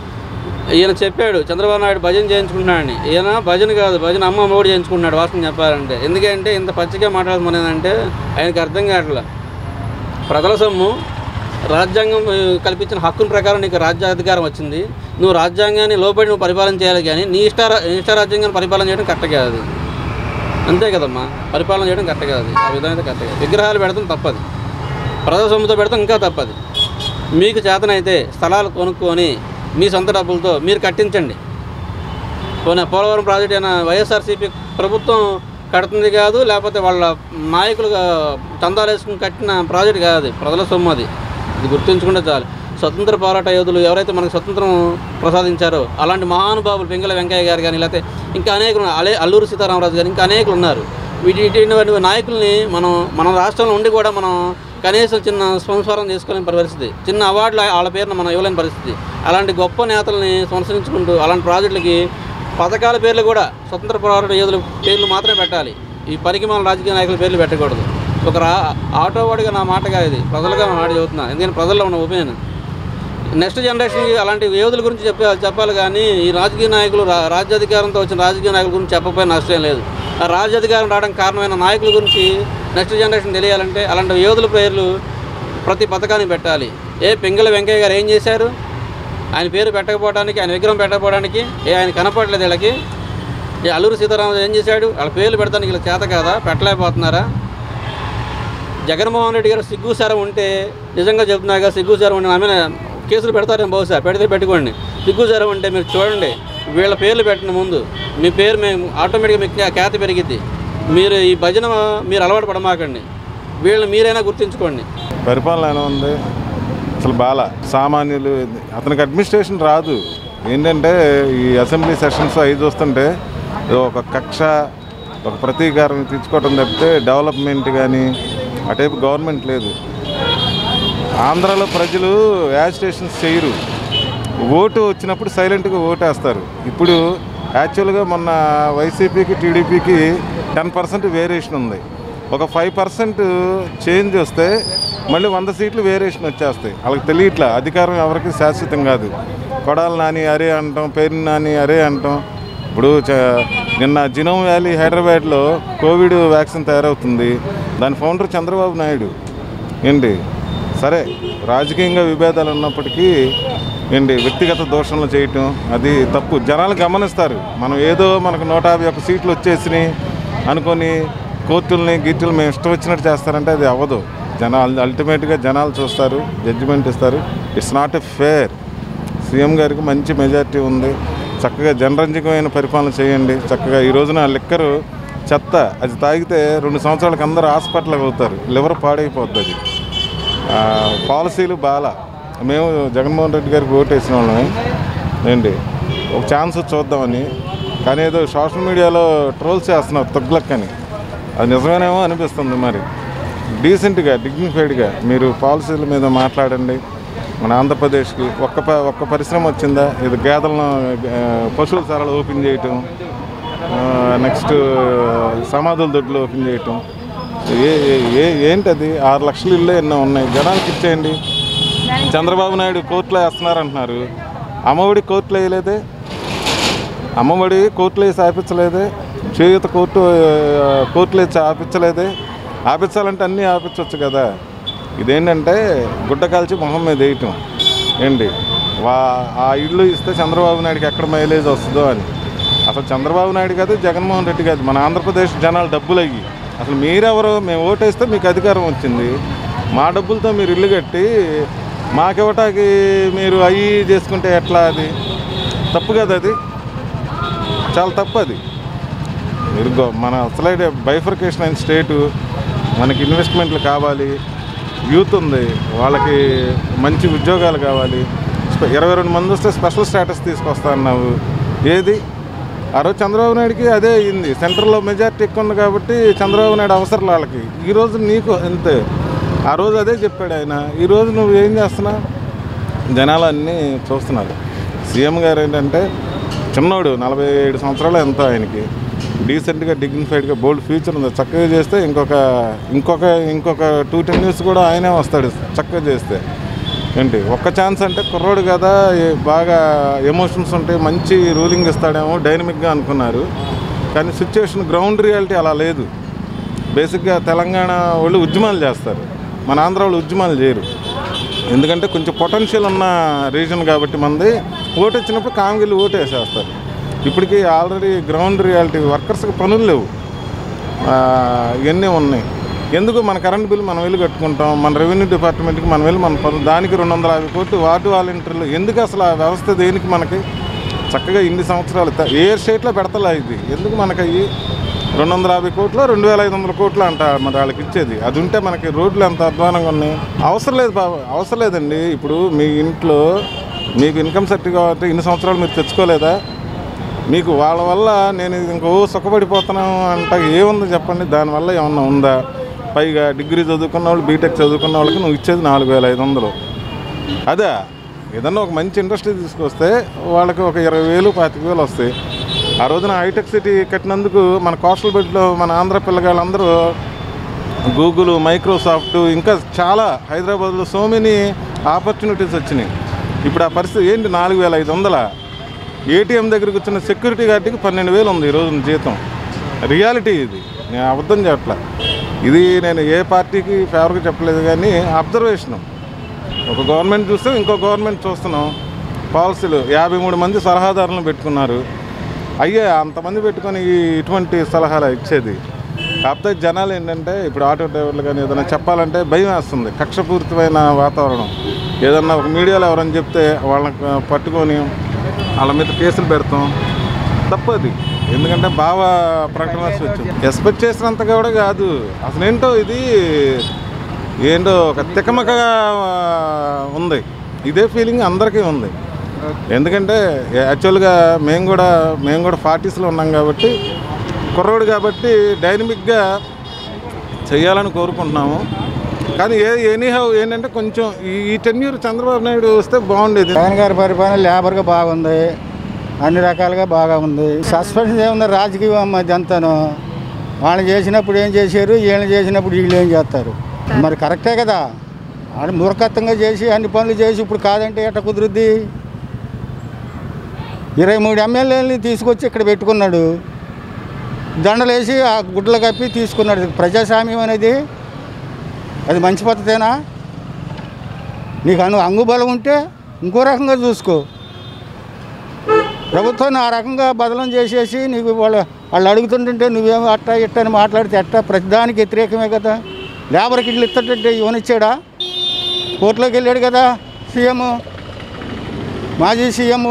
ఈయన చెప్పాడు చంద్రబాబు నాయుడు భజన చేయించుకుంటున్నాడని ఈయన భజన కాదు భజన అమ్మ మూడు చేయించుకుంటున్నాడు వాస్తవం చెప్పాలంటే ఎందుకంటే ఇంత పచ్చిగా మాట్లాడుతున్నదంటే ఆయనకు అర్థం కావట్లే ప్రజల సొమ్ము రాజ్యాంగం ఆ, కల్పించిన హక్కుల ప్రకారం నీకు రాజ్యాధికారం వచ్చింది నువ్వు రాజ్యాంగాన్ని లోపడి నువ్వు పరిపాలన చేయాలి కానీ నీ ఇష్ట నీ ఇష్ట రాజ్యాంగాన్ని పరిపాలన చేయడం కరెక్ట్ కాదు అంతే కదమ్మా పరిపాలన చేయడం కరెక్ట్ కాదు ఆ విధంగా అయితే కరెక్ట్ కాదు విగ్రహాలు పెడతాం తప్పది ప్రజల సొమ్ముతో పెడతాం ఇంకా తప్పది మీకు చేతనైతే స్థలాలు కొనుక్కొని మీ సొంత డబ్బులతో మీరు కట్టించండి పోనీ పోలవరం ప్రాజెక్ట్ అయినా వైఎస్ఆర్సీపీ ప్రభుత్వం కడుతుంది కాదు లేకపోతే వాళ్ళ నాయకులు చందాలు వేసుకుని కట్టిన ప్రాజెక్ట్ కాదు అది ప్రజల సొమ్ము అది ఇది గుర్తుంచుకుంటే చాలు స్వతంత్ర పోరాట యోధులు ఎవరైతే మనకు స్వతంత్రం ప్రసాదించారో అలాంటి మహానుభావులు పింగళ వెంకయ్య గారు కానీ లేకపోతే ఇంకా అనేకులు అలే అల్లూరు సీతారామరాజు గారు ఇంకా అనేకులు ఉన్నారు వీటి ఇటువంటి నాయకుల్ని మనం మన రాష్ట్రంలో ఉండి కూడా మనం కనీసం చిన్న సంస్కారం చేసుకోలేని పరిస్థితి చిన్న అవార్డులు వాళ్ళ పేరున మనం ఇవ్వలేని పరిస్థితి అలాంటి గొప్ప నేతల్ని సంస్కరించుకుంటూ అలాంటి ప్రాజెక్టులకి పథకాల పేర్లు కూడా స్వతంత్ర పోరాట యోధుల పేర్లు మాత్రమే పెట్టాలి ఈ పనికి మన రాజకీయ నాయకుల పేర్లు పెట్టకూడదు ఒక రా ఆటో వాడిగా నా మాట కాదు ఇది ప్రజలుగా నా మాట చెబుతున్నా ఎందుకంటే ప్రజల్లో ఉన్న ఒపీనియన్ నెక్స్ట్ జనరేషన్కి అలాంటి యోధుల గురించి చెప్పాలి చెప్పాలి కానీ ఈ రాజకీయ నాయకులు రా- రాజ్యాధికారంతో వచ్చిన రాజకీయ నాయకుల గురించి చెప్పకపోయినా నష్టం లేదు ఆ రాజ్యాధికారం రావడానికి కారణమైన నాయకుల గురించి నెక్స్ట్ జనరేషన్ తెలియాలంటే అలాంటి యోధుల పేర్లు ప్రతి పథకానికి పెట్టాలి ఏ పింగళ వెంకయ్య గారు ఏం చేశారు ఆయన పేరు పెట్టకపోవడానికి ఆయన విగ్రహం పెట్టకపోవడానికి ఏ ఆయన కనపడలేదు వీళ్ళకి ఏ అల్లూరు సీతారామరాజు ఏం చేశాడు వాళ్ళ పేర్లు పెడతానికి వీళ్ళకి చేత కాదా పెట్టలేకపోతున్నారా జగన్మోహన్ రెడ్డి గారు సిగ్గుసారం ఉంటే నిజంగా చెప్తున్నాగా సిగ్గుసారం ఉంటే నా మీద కేసులు పెడతారేమో బహుశా పెడితే పెట్టుకోండి సిగ్గుసారం ఉంటే మీరు చూడండి వీళ్ళ పేర్లు పెట్టిన ముందు మీ పేరు మేము ఆటోమేటిక్గా మీకు ఖ్యా- ఖ్యాతి పెరిగిద్ది మీరు ఈ భజన మీరు అలవాటు పడమాకండి వీళ్ళని మీరైనా గుర్తుంచుకోండి పరిపాలన ఎలా ఉంది అసలు బాల సామాన్యులు అతనికి అడ్మినిస్ట్రేషన్ రాదు ఏంటంటే ఈ అసెంబ్లీ సెషన్స్ అవి చూస్తుంటే ఏదో ఒక కక్ష ఒక ప్రతీకారం తెచ్చుకోవటం తప్పితే డెవలప్మెంట్ కానీ అటైపు గవర్నమెంట్ లేదు ఆంధ్రాలో ప్రజలు యాజిటేషన్స్ చేయరు ఓటు వచ్చినప్పుడు సైలెంట్గా ఓటేస్తారు ఇప్పుడు యాక్చువల్గా మొన్న వైసీపీకి టీడీపీకి టెన్ పర్సెంట్ వేరియేషన్ ఉంది ఒక ఫైవ్ పర్సెంట్ చేంజ్ వస్తే మళ్ళీ వంద సీట్లు వేరియేషన్ వచ్చేస్తాయి వాళ్ళకి తెలియట్లా అధికారం ఎవరికి శాశ్వతం కాదు కొడాలి నాని అరే అంటాం పేరు నాని అరే అంటాం ఇప్పుడు చ- నిన్న జినోమ్ వ్యాలీ హైదరాబాద్లో కోవిడ్ వ్యాక్సిన్ తయారవుతుంది దాని ఫౌండర్ చంద్రబాబు నాయుడు ఏంటి సరే రాజకీయంగా విభేదాలు ఉన్నప్పటికీ ఏంటి వ్యక్తిగత దోషణలు చేయటం అది తప్పు జనాలు గమనిస్తారు మనం ఏదో మనకు నూట యాభై ఒక్క సీట్లు వచ్చేసినాయి అనుకొని కోర్టుల్ని గీర్టులు మేము ఇష్టం వచ్చినట్టు చేస్తారంటే అది అవ్వదు జనాలు అల్టిమేట్గా జనాలు చూస్తారు జడ్జిమెంట్ ఇస్తారు it's not a fair CM గారికి మంచి మెజారిటీ ఉంది చక్కగా జనరంజకమైన పరిపాలన చేయండి చక్కగా ఈ రోజున లిక్కరు చెత్త అది తాగితే రెండు సంవత్సరాలకు అందరూ హాస్పిటల్కి అవుతారు లివర్ పాడైపోద్ది అది ఆ, పాలసీలు బాగా మేము జగన్మోహన్ రెడ్డి గారికి ఓటు వేసిన వాళ్ళమే ఏంటి ఒక ఛాన్స్ చూద్దామని కానీ ఏదో సోషల్ మీడియాలో ట్రోల్స్ చేస్తున్నారు తగ్గులక్కని అది నిజమేనేమో అనిపిస్తుంది మరి డీసెంట్గా డిగ్నిఫైడ్గా మీరు పాలసీల మీద మాట్లాడండి మన ఆంధ్రప్రదేశ్కి ఒక్క ప- ఒక్క పరిశ్రమ వచ్చిందా ఇది గేదెలను ఆ, పశువుల సరాలు ఓపెన్ చేయటం నెక్స్ట్ సమాధుల దొడ్లు ఓపెన్ చేయటం ఏ ఏ- ఏ ఏంటది ఆరు లక్షలు ఇల్లు ఎన్నో ఉన్నాయి జనానికి ఇచ్చేయండి చంద్రబాబు నాయుడు కోర్టులో వేస్తున్నారంటున్నారు అమ్మఒడి కోర్టులో వేయలేదే అమ్మఒడి కోర్టులో వేసి ఆపించలేదే చేయూత కోర్టు ఆ, కోర్టులో వేసి ఆపించలేదే ఆపించాలంటే అన్నీ ఆపించవచ్చు కదా ఇదేంటంటే గుడ్డ కాల్చి మొహం మీద వేయటం ఏంటి వా ఆ ఇల్లు ఇస్తే చంద్రబాబు నాయుడుకి ఎక్కడ మైలేజ్ వస్తుందో అని అసలు చంద్రబాబు నాయుడు కాదు జగన్మోహన్ రెడ్డి కాదు మన ఆంధ్రప్రదేశ్ జనాలు డబ్బులు అయ్యి అసలు మీరెవరో మేము ఓటేస్తే మీకు అధికారం వచ్చింది మా డబ్బులతో మీరు ఇల్లు కట్టి మాకివ్వటానికి మీరు అయ్యి చేసుకుంటే ఎట్లా అది తప్పు కదా అది చాలా తప్పు అది మీరు గో- మన అసలే బైఫర్కేషన్ అయిన స్టేటు మనకి ఇన్వెస్ట్మెంట్లు కావాలి యూత్ ఉంది వాళ్ళకి మంచి ఉద్యోగాలు కావాలి స్పె- ఇరవై రెండు మంది వస్తే స్పెషల్ స్టేటస్ తీసుకొస్తా అన్నావు ఏది ఆ రోజు చంద్రబాబు నాయుడుకి అదే అయింది సెంటర్లో మెజార్టీ ఎక్కువ ఉంది కాబట్టి చంద్రబాబు నాయుడు అవసరం వాళ్ళకి ఈరోజు నీకు అంతే ఆ రోజు అదే చెప్పాడు ఆయన ఈరోజు నువ్వు ఏం చేస్తున్నావు జనాలు అన్నీ చూస్తున్నారు సీఎం గారు ఏంటంటే చిన్నోడు నలభై ఏడు సంవత్సరాలు ఎంతో ఆయనకి డీసెంట్గా డిగ్నిఫైడ్గా బోల్డ్ ఫ్యూచర్ ఉంది చక్కగా చేస్తే ఇంకొక ఇంకొక ఇంకొక టూ టెన్ ఇయర్స్ కూడా ఆయనే వస్తాడు చక్కగా చేస్తే ఏంటి ఒక్క ఛాన్స్ అంటే కుర్రోడు కదా ఏ- బాగా ఎమోషన్స్ ఉంటాయి మంచి రూలింగ్ ఇస్తాడేమో డైనమిక్గా అనుకున్నారు కానీ సిచ్యువేషన్ గ్రౌండ్ రియాలిటీ అలా లేదు బేసిక్గా తెలంగాణ వాళ్ళు ఉద్యమాలు చేస్తారు మన ఆంధ్ర వాళ్ళు ఉద్యమాలు చేయరు ఎందుకంటే కొంచెం పొటెన్షియల్ ఉన్న రీజన్ కాబట్టి మంది ఓటు వచ్చినప్పుడు కాంగిలు ఓటు వేసేస్తారు ఇప్పటికీ ఆల్రెడీ గ్రౌండ్ రియాలిటీ వర్కర్స్కి పనులు లేవు ఆ, ఇవన్నీ ఉన్నాయి ఎందుకు మన కరెంట్ బిల్ మనం వెళ్ళి కట్టుకుంటాం మన రెవెన్యూ డిపార్ట్మెంట్కి మనం వెళ్ళి మన పనులు దానికి రెండు వందల యాభై కోట్లు వార్డు వాలంటీర్లు ఎందుకు అసలు ఆ వ్యవస్థ దేనికి మనకి చక్కగా ఇన్ని సంవత్సరాలు త- ఏ స్టేట్లో పెడతలే ఇది ఎందుకు మనకి అయ్యి రెండు వందల యాభై కోట్లు రెండు వేల ఐదు వందల కోట్లు అంట మరి వాళ్ళకి ఇచ్చేది అది ఉంటే మనకి రోడ్లు ఎంత అధ్వానంగా ఉన్నాయి అవసరం లేదు బాబు అవసరం లేదండి ఇప్పుడు మీ ఇంట్లో మీకు ఇన్కమ్ సర్టిఫికేట్ ఇన్ని సంవత్సరాలు మీరు తెచ్చుకోలేదా మీకు వాళ్ళ వల్ల నేను ఇది ఇంకో సుఖపడిపోతున్నాను అంటే ఏముంది చెప్పండి దానివల్ల ఏమన్నా ఉందా పైగా డిగ్రీ చదువుకున్న వాళ్ళు బీటెక్ చదువుకున్న వాళ్ళకి నువ్వు ఇచ్చేది నాలుగు వేల ఐదు వందలు అదే ఏదన్నా ఒక మంచి ఇండస్ట్రీ తీసుకొస్తే వాళ్ళకి ఒక ఇరవై వేలు పాతిక వేలు వస్తాయి ఆ రోజున హైటెక్ సిటీ కట్టినందుకు మన కోస్టల్ బెల్ట్లో మన ఆంధ్ర పిల్లగాళ్ళందరూ గూగుల్ మైక్రోసాఫ్ట్ ఇంకా చాలా హైదరాబాద్లో సో మెనీ ఆపర్చునిటీస్ వచ్చినాయి ఇప్పుడు ఆ పరిస్థితి ఏంటి నాలుగు వేల ఐదు వందల ఏటీఎం దగ్గరికి వచ్చిన సెక్యూరిటీ గార్డ్కి పన్నెండు వేలు ఉంది ఈ రోజున జీతం రియాలిటీ ఇది నేను అబద్ధం చెప్పట్లా ఇది నేను ఏ పార్టీకి ఫేవర్గా చెప్పలేదు కానీ అబ్జర్వేషను ఒక గవర్నమెంట్ చూస్తే ఇంకో గవర్నమెంట్ చూస్తున్నాం పాలసీలు యాభై మూడు మంది సలహాదారులను పెట్టుకున్నారు అయ్యే అంతమంది పెట్టుకొని ఈ- ఇటువంటి సలహాలు ఇచ్చేది కాకపోతే జనాలు ఏంటంటే ఇప్పుడు ఆటో డ్రైవర్లు కానీ ఏదైనా చెప్పాలంటే భయం వేస్తుంది కక్షపూరితమైన వాతావరణం ఏదన్నా ఒక మీడియాలో ఎవరైనా చెప్తే వాళ్ళని ఆ, పట్టుకొని వాళ్ళ మీద కేసులు పెడతాం తప్పది ఎందుకంటే బావ ప్రకటన వచ్చింది ఎక్స్పెక్ట్ చేసినంతగా కూడా కాదు అసలు ఏంటో ఇది ఏంటో ఒక తికమకగా ఆ, ఉంది ఇదే ఫీలింగ్ అందరికీ ఉంది ఎందుకంటే యాక్చువల్గా మేము కూడా మేము కూడా ఫార్టీస్లో ఉన్నాం కాబట్టి కుర్రోడు కాబట్టి డైనమిక్గా చేయాలని కోరుకుంటున్నాము కానీ ఏ ఎనీహౌ ఏంటంటే కొంచెం ఈ- ఈ టెన్యూర్ చంద్రబాబు నాయుడు వస్తే బాగుండేది జగన్ గారి పరిపాలన లేబర్గా బాగుంది అన్ని రకాలుగా బాగా ఉంది సస్పెన్షన్ ఏముంది రాజకీయం అది అంతాను వాళ్ళు చేసినప్పుడు ఏం చేశారు వీళ్ళు చేసినప్పుడు వీళ్ళు ఏం చేస్తారు మరి కరెక్టే కదా వాళ్ళు మూర్ఖత్వంగా చేసి అన్ని పనులు చేసి ఇప్పుడు కాదంటే ఎట్ట కుదురుద్ది ఇరవై మూడు ఎమ్మెల్యేలని తీసుకొచ్చి ఇక్కడ పెట్టుకున్నాడు దండలేసి ఆ గుడ్లు కప్పి తీసుకున్నాడు ప్రజాస్వామ్యం అనేది అది మంచి పద్ధతేనా నీకు అను అంగుబలం ఉంటే ఇంకో రకంగా చూసుకో ప్రభుత్వాన్ని ఆ రకంగా బదలం చేసేసి నీకు వాళ్ళ వాళ్ళు అడుగుతుంటుంటే నువ్వేమో అట్టా ఇట్టా అని మాట్లాడితే అట్టా ప్రతిదానికి వ్యతిరేకమే కదా లేబర్కి ఇల్లు ఇస్తుంటే ఇవ్వనిచ్చాడా కోర్టులోకి వెళ్ళాడు కదా సీఎం మాజీ సీఎం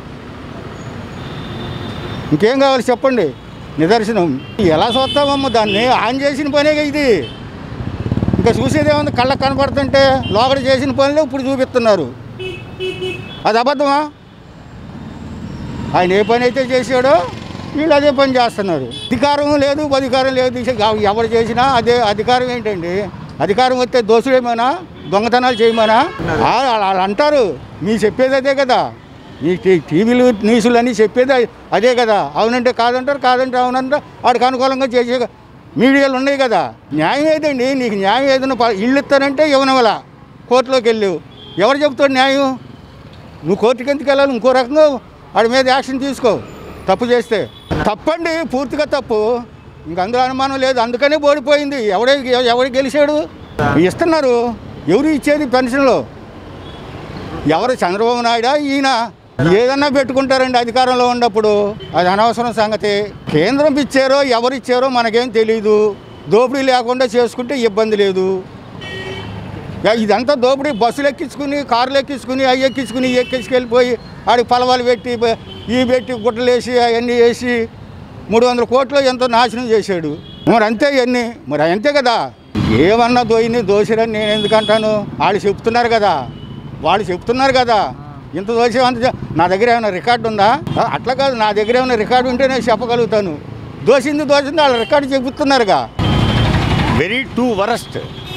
ఇంకేం కావాలి చెప్పండి నిదర్శనం ఎలా చూస్తామమ్మ దాన్ని ఆన్ చేసిన పనే ఇది ఇంకా చూసేదేముంది కళ్ళకు కనపడుతుంటే లోపల చేసిన పనులు ఇప్పుడు చూపిస్తున్నారు అది అబద్ధమా ఆయన ఏ పని అయితే చేశాడో వీళ్ళు అదే పని చేస్తున్నారు అధికారం లేదు అధికారం లేదు ఇక ఎవరు చేసినా అదే అధికారం ఏంటండి అధికారం వస్తే దోషుడేమోనా దొంగతనాలు చేయమనా ఆ, వాళ్ళు అంటారు మీ చెప్పేది అదే కదా ఈ టీ- టీవీలు న్యూస్లు అన్నీ చెప్పేది అదే కదా అవునంటే కాదంటారు కాదంటే అవునంటే వాడికి అనుకూలంగా చేసే మీడియాలు ఉన్నాయి కదా న్యాయం ఏదండి నీకు న్యాయం ఏదైనా ప- ఇల్లు ఇస్తానంటే ఇవ్వనవల కోర్టులోకి వెళ్ళావు ఎవరు చెప్తాడు న్యాయం నువ్వు కోర్టుకి ఎందుకు వెళ్ళాలి ఇంకో రకంగా వాడి మీద యాక్షన్ తీసుకో తప్పు చేస్తే తప్పండి పూర్తిగా తప్పు ఇంక అందులో అనుమానం లేదు అందుకనే ఓడిపోయింది ఎవడే ఎవడు గెలిచాడు ఇస్తున్నారు ఎవరు ఇచ్చేది పెన్షన్లో ఎవరు చంద్రబాబు నాయుడా ఈయన ఏదన్నా పెట్టుకుంటారండి అధికారంలో ఉన్నప్పుడు అది అనవసరం సంగతి కేంద్రం ఇచ్చారో ఎవరు ఇచ్చారో మనకేం తెలియదు దోపిడీ లేకుండా చేసుకుంటే ఇబ్బంది లేదు యా, ఇదంతా దోపిడీ బస్సులు ఎక్కించుకుని కార్లు ఎక్కించుకుని అవి ఎక్కించుకుని ఇవి ఎక్కించుకెళ్ళిపోయి ఆడికి పలవాలు పెట్టి బ- ఇవి పెట్టి గుడ్డలు వేసి అవన్నీ వేసి మూడు వందల కోట్లు ఎంతో నాశనం చేశాడు మరి అంతే ఇవన్నీ మరి అంతే కదా ఏమన్నా దోయిని దోషిరని నేను ఎందుకంటాను వాళ్ళు చెప్తున్నారు కదా వాళ్ళు చెప్తున్నారు కదా ఇంత దోషం అంత చే- నా దగ్గర ఏమైనా రికార్డు ఉందా ఆ, అట్లా కాదు నా దగ్గర ఏమైనా రికార్డు ఉంటే నేను చెప్పగలుగుతాను దోషింది దోషింది వాళ్ళు రికార్డు చెబుతున్నారుగా very too worst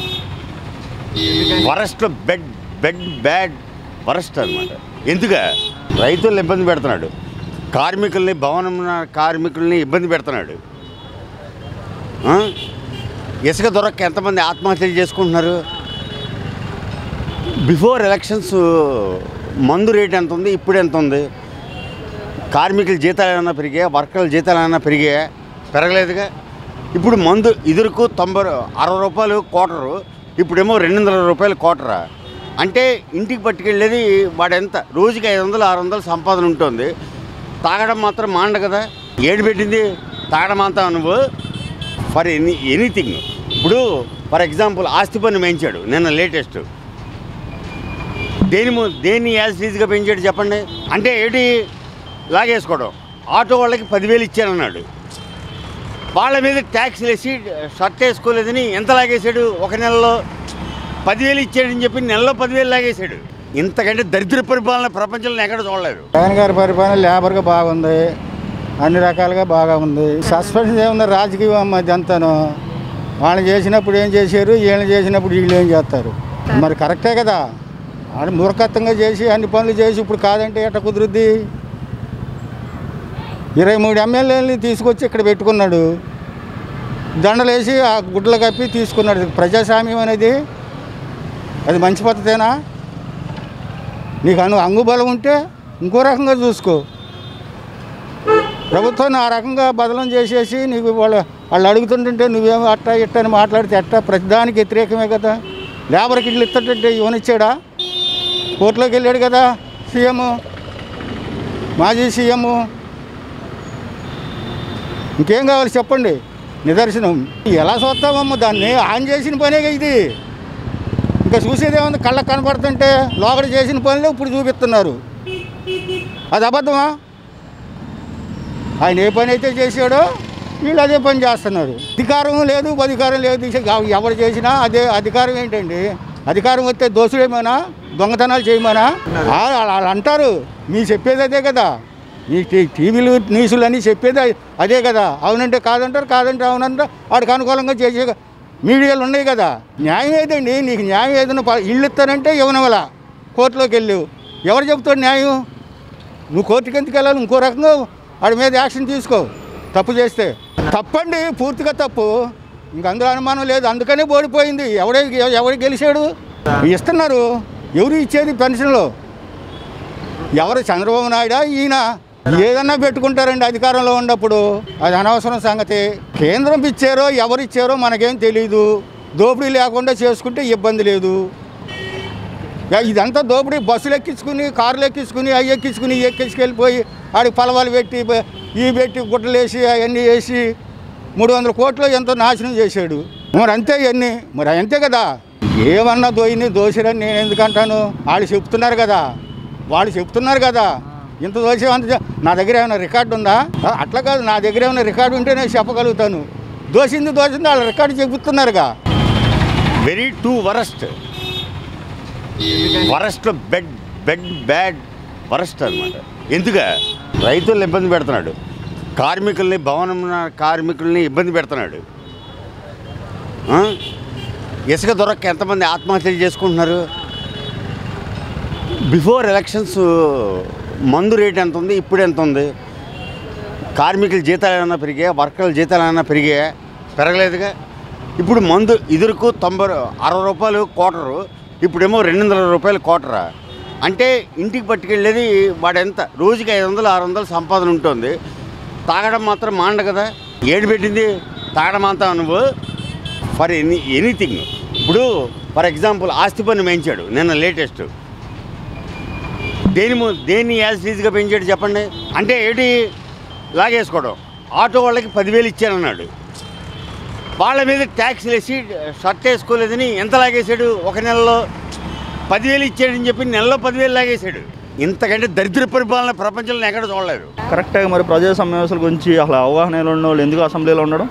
worst bad bad bad worst అనమాట ఎందుకు రైతులను ఇబ్బంది పెడుతున్నాడు కార్మికుల్ని భవనం కార్మికుల్ని ఇబ్బంది పెడుతున్నాడు ఆ? ఇసుక దొరక్క ఎంతమంది ఆత్మహత్యలు చేసుకుంటున్నారు బిఫోర్ ఎలక్షన్స్ మందు రేట్ ఎంత ఉంది ఇప్పుడు ఎంత ఉంది కార్మికుల జీతాలు ఏమైనా పెరిగాయా వర్కర్ల జీతాలు ఏమైనా పెరిగాయా పెరగలేదుగా ఇప్పుడు మందు ఇదురుకు తొంభై రూ- అరవై రూపాయలు కోటరు ఇప్పుడేమో రెండు వందల రూపాయలు కోటరా అంటే ఇంటికి పట్టుకెళ్ళేది వాడు ఎంత రోజుకి ఐదు వందలు ఆరు వందలు సంపాదన ఉంటుంది తాగడం మాత్రం మాండ కదా ఏడు పెట్టింది తాగడం అంతా నువ్వు ఫర్ ఎనీ ఎనీథింగ్ ఇప్పుడు ఫర్ ఎగ్జాంపుల్ ఆస్తి పన్ను పెంచాడు నిన్న లేటెస్ట్ దేని ము- దేన్ని యాజ్ లీజ్గా పెంచాడు చెప్పండి అంటే ఏంటి లాగేసుకోవడం ఆటో వాళ్ళకి పదివేలు ఇచ్చానన్నాడు వాళ్ళ మీద ట్యాక్స్ వేసి షర్ట్ వేసుకోలేదని ఎంత లాగేశాడు ఒక నెలలో పదివేలు ఇచ్చాడని చెప్పి నెలలో పదివేలు లాగేశాడు ఇంతకంటే దరిద్ర పరిపాలన ప్రపంచంలో ఎక్కడ చూడలేదు జగన్ గారి పరిపాలన లేబర్గా బాగుంది అన్ని రకాలుగా బాగా ఉంది సస్పెన్షన్ ఏముంది రాజకీయం అది అంతాను వాళ్ళు చేసినప్పుడు ఏం చేశారు వీళ్ళు చేసినప్పుడు వీళ్ళు ఏం చేస్తారు మరి కరెక్టే కదా వాళ్ళు మూర్ఖత్వంగా చేసి అన్ని పనులు చేసి ఇప్పుడు కాదంటే ఎట్ట కుదురుద్ది ఇరవై మూడు ఎమ్మెల్యేలని తీసుకొచ్చి ఇక్కడ పెట్టుకున్నాడు దండలేసి ఆ గుడ్లు కప్పి తీసుకున్నాడు ప్రజాస్వామ్యం అనేది అది మంచి పద్ధతేనా నీకు అను అంగుబలం ఉంటే ఇంకో రకంగా చూసుకో ప్రభుత్వాన్ని ఆ రకంగా బదలం చేసేసి నీకు వాళ్ళ వాళ్ళు అడుగుతుంటుంటే నువ్వేమో అట్టా ఇట్టా అని మాట్లాడితే అట్టా ప్రతిదానికి వ్యతిరేకమే కదా లేబర్కి ఇల్లు ఇస్తుంటే ఇవ్వనిచ్చాడా కోర్టులోకి వెళ్ళాడు కదా సీఎం మాజీ సీఎం ఇంకేం కావాలి చెప్పండి నిదర్శనం ఎలా చూస్తామమ్మ దాన్ని ఆన్ చేసిన పనే ఇది ఇంకా చూసేదేముంది కళ్ళకు కనపడుతుంటే లోపల చేసిన పనులు ఇప్పుడు చూపిస్తున్నారు అది అబద్ధమా ఆయన ఏ పని అయితే చేశాడో వీళ్ళు అదే పని చేస్తున్నారు అధికారం లేదు అధికారం లేదు ఇక ఎవరు చేసినా అదే అధికారం ఏంటండి అధికారం వస్తే దోషుడేమోనా దొంగతనాలు చేయమనా ఆ, వాళ్ళు అంటారు మీ చెప్పేది అదే కదా ఈ టీ- టీవీలు న్యూస్లు అన్నీ చెప్పేది అదే కదా అవునంటే కాదంటారు కాదంటే అవునంటే వాడికి అనుకూలంగా చేసే మీడియాలు ఉన్నాయి కదా న్యాయం ఏదండి నీకు న్యాయం ఏదైనా ప- ఇల్లు ఇస్తానంటే ఇవ్వనవల కోర్టులోకి వెళ్ళావు ఎవరు చెబుతాడు న్యాయం నువ్వు కోర్టుకి ఎందుకు వెళ్ళాలి ఇంకో రకంగా వాడి మీద యాక్షన్ తీసుకో తప్పు చేస్తే తప్పండి పూర్తిగా తప్పు ఇంక అందులో అనుమానం లేదు అందుకనే ఓడిపోయింది ఎవడే ఎవడు గెలిచాడు ఇస్తున్నారు ఎవరు ఇచ్చేది పెన్షన్లు ఎవరు చంద్రబాబు నాయుడా ఈయన ఏదన్నా పెట్టుకుంటారండి అధికారంలో ఉన్నప్పుడు అది అనవసరం సంగతి కేంద్రం ఇచ్చారో ఎవరు ఇచ్చారో మనకేం తెలియదు దోపిడీ లేకుండా చేసుకుంటే ఇబ్బంది లేదు యా, ఇదంతా దోపిడీ బస్సులు ఎక్కించుకుని కార్లు ఎక్కించుకుని అవి ఎక్కించుకుని ఇవి ఎక్కించుకెళ్ళిపోయి ఆడికి పలవాలు పెట్టి బ- ఇవి పెట్టి గుట్టలు వేసి అవన్నీ వేసి మూడు వందల కోట్లు ఎంతో నాశనం చేశాడు మరి అంతే ఇవన్నీ మరి అంతే కదా ఏమన్నా దోయిని దోసిరని నేను ఎందుకంటాను వాళ్ళు చెప్తున్నారు కదా వాళ్ళు చెప్తున్నారు కదా ఇంత దోషం అంత చే- నా దగ్గర ఏమైనా రికార్డు ఉందా ఆ, అట్లా కాదు నా దగ్గర ఏమైనా రికార్డు ఉంటే నేను చెప్పగలుగుతాను దోసింది దోసింది వాళ్ళ రికార్డు చెబుతున్నారుగా very too worst worst bad bad bad worst అనమాట ఎందుక రైతులను ఇబ్బంది పెడుతున్నాడు కార్మికుల్ని భవనం కార్మికుల్ని ఇబ్బంది పెడుతున్నాడు ఆ? ఇసుక దొరక్క ఎంతమంది ఆత్మహత్యలు చేసుకుంటున్నారు బిఫోర్ ఎలక్షన్స్ మందు రేట్ ఎంత ఉంది ఇప్పుడు ఎంత ఉంది కార్మికుల జీతాలు ఏమైనా పెరిగాయా వర్కర్ల జీతాలు ఏమైనా పెరిగాయా పెరగలేదుగా ఇప్పుడు మందు ఇదురుకు తొంభై రూ- అరవై రూపాయలు కోటరు ఇప్పుడేమో రెండు వందల రూపాయలు కోటరా అంటే ఇంటికి పట్టుకెళ్ళేది వాడు ఎంత రోజుకి ఐదు వందలు ఆరు వందలు సంపాదన ఉంటుంది తాగడం మాత్రం మాండ కదా ఏడు పెట్టింది తాగడం అంతా నువ్వు ఫర్ ఎనీ ఎనీథింగ్ ఇప్పుడు ఫర్ ఎగ్జాంపుల్ ఆస్తి పన్ను పెంచాడు నిన్న లేటెస్ట్ దేని ము- దేన్ని యాజ్ ఫీజుగా పెంచాడు చెప్పండి అంటే ఏంటి లాగేసుకోవడం ఆటో వాళ్ళకి పదివేలు ఇచ్చానన్నాడు వాళ్ళ మీద ట్యాక్స్ వేసి షర్ట్ వేసుకోలేదని ఎంత లాగేశాడు ఒక నెలలో పదివేలు ఇచ్చాడని చెప్పి నెలలో పదివేలు లాగేశాడు ఇంతకంటే దరిద్ర పరిపాలన ప్రపంచంలో ఎక్కడ చూడలేదు కరెక్ట్గా మరి ప్రజా సమస్యల గురించి అసలు అవగాహన ఉన్న వాళ్ళు ఎందుకు అసెంబ్లీలో ఉండడం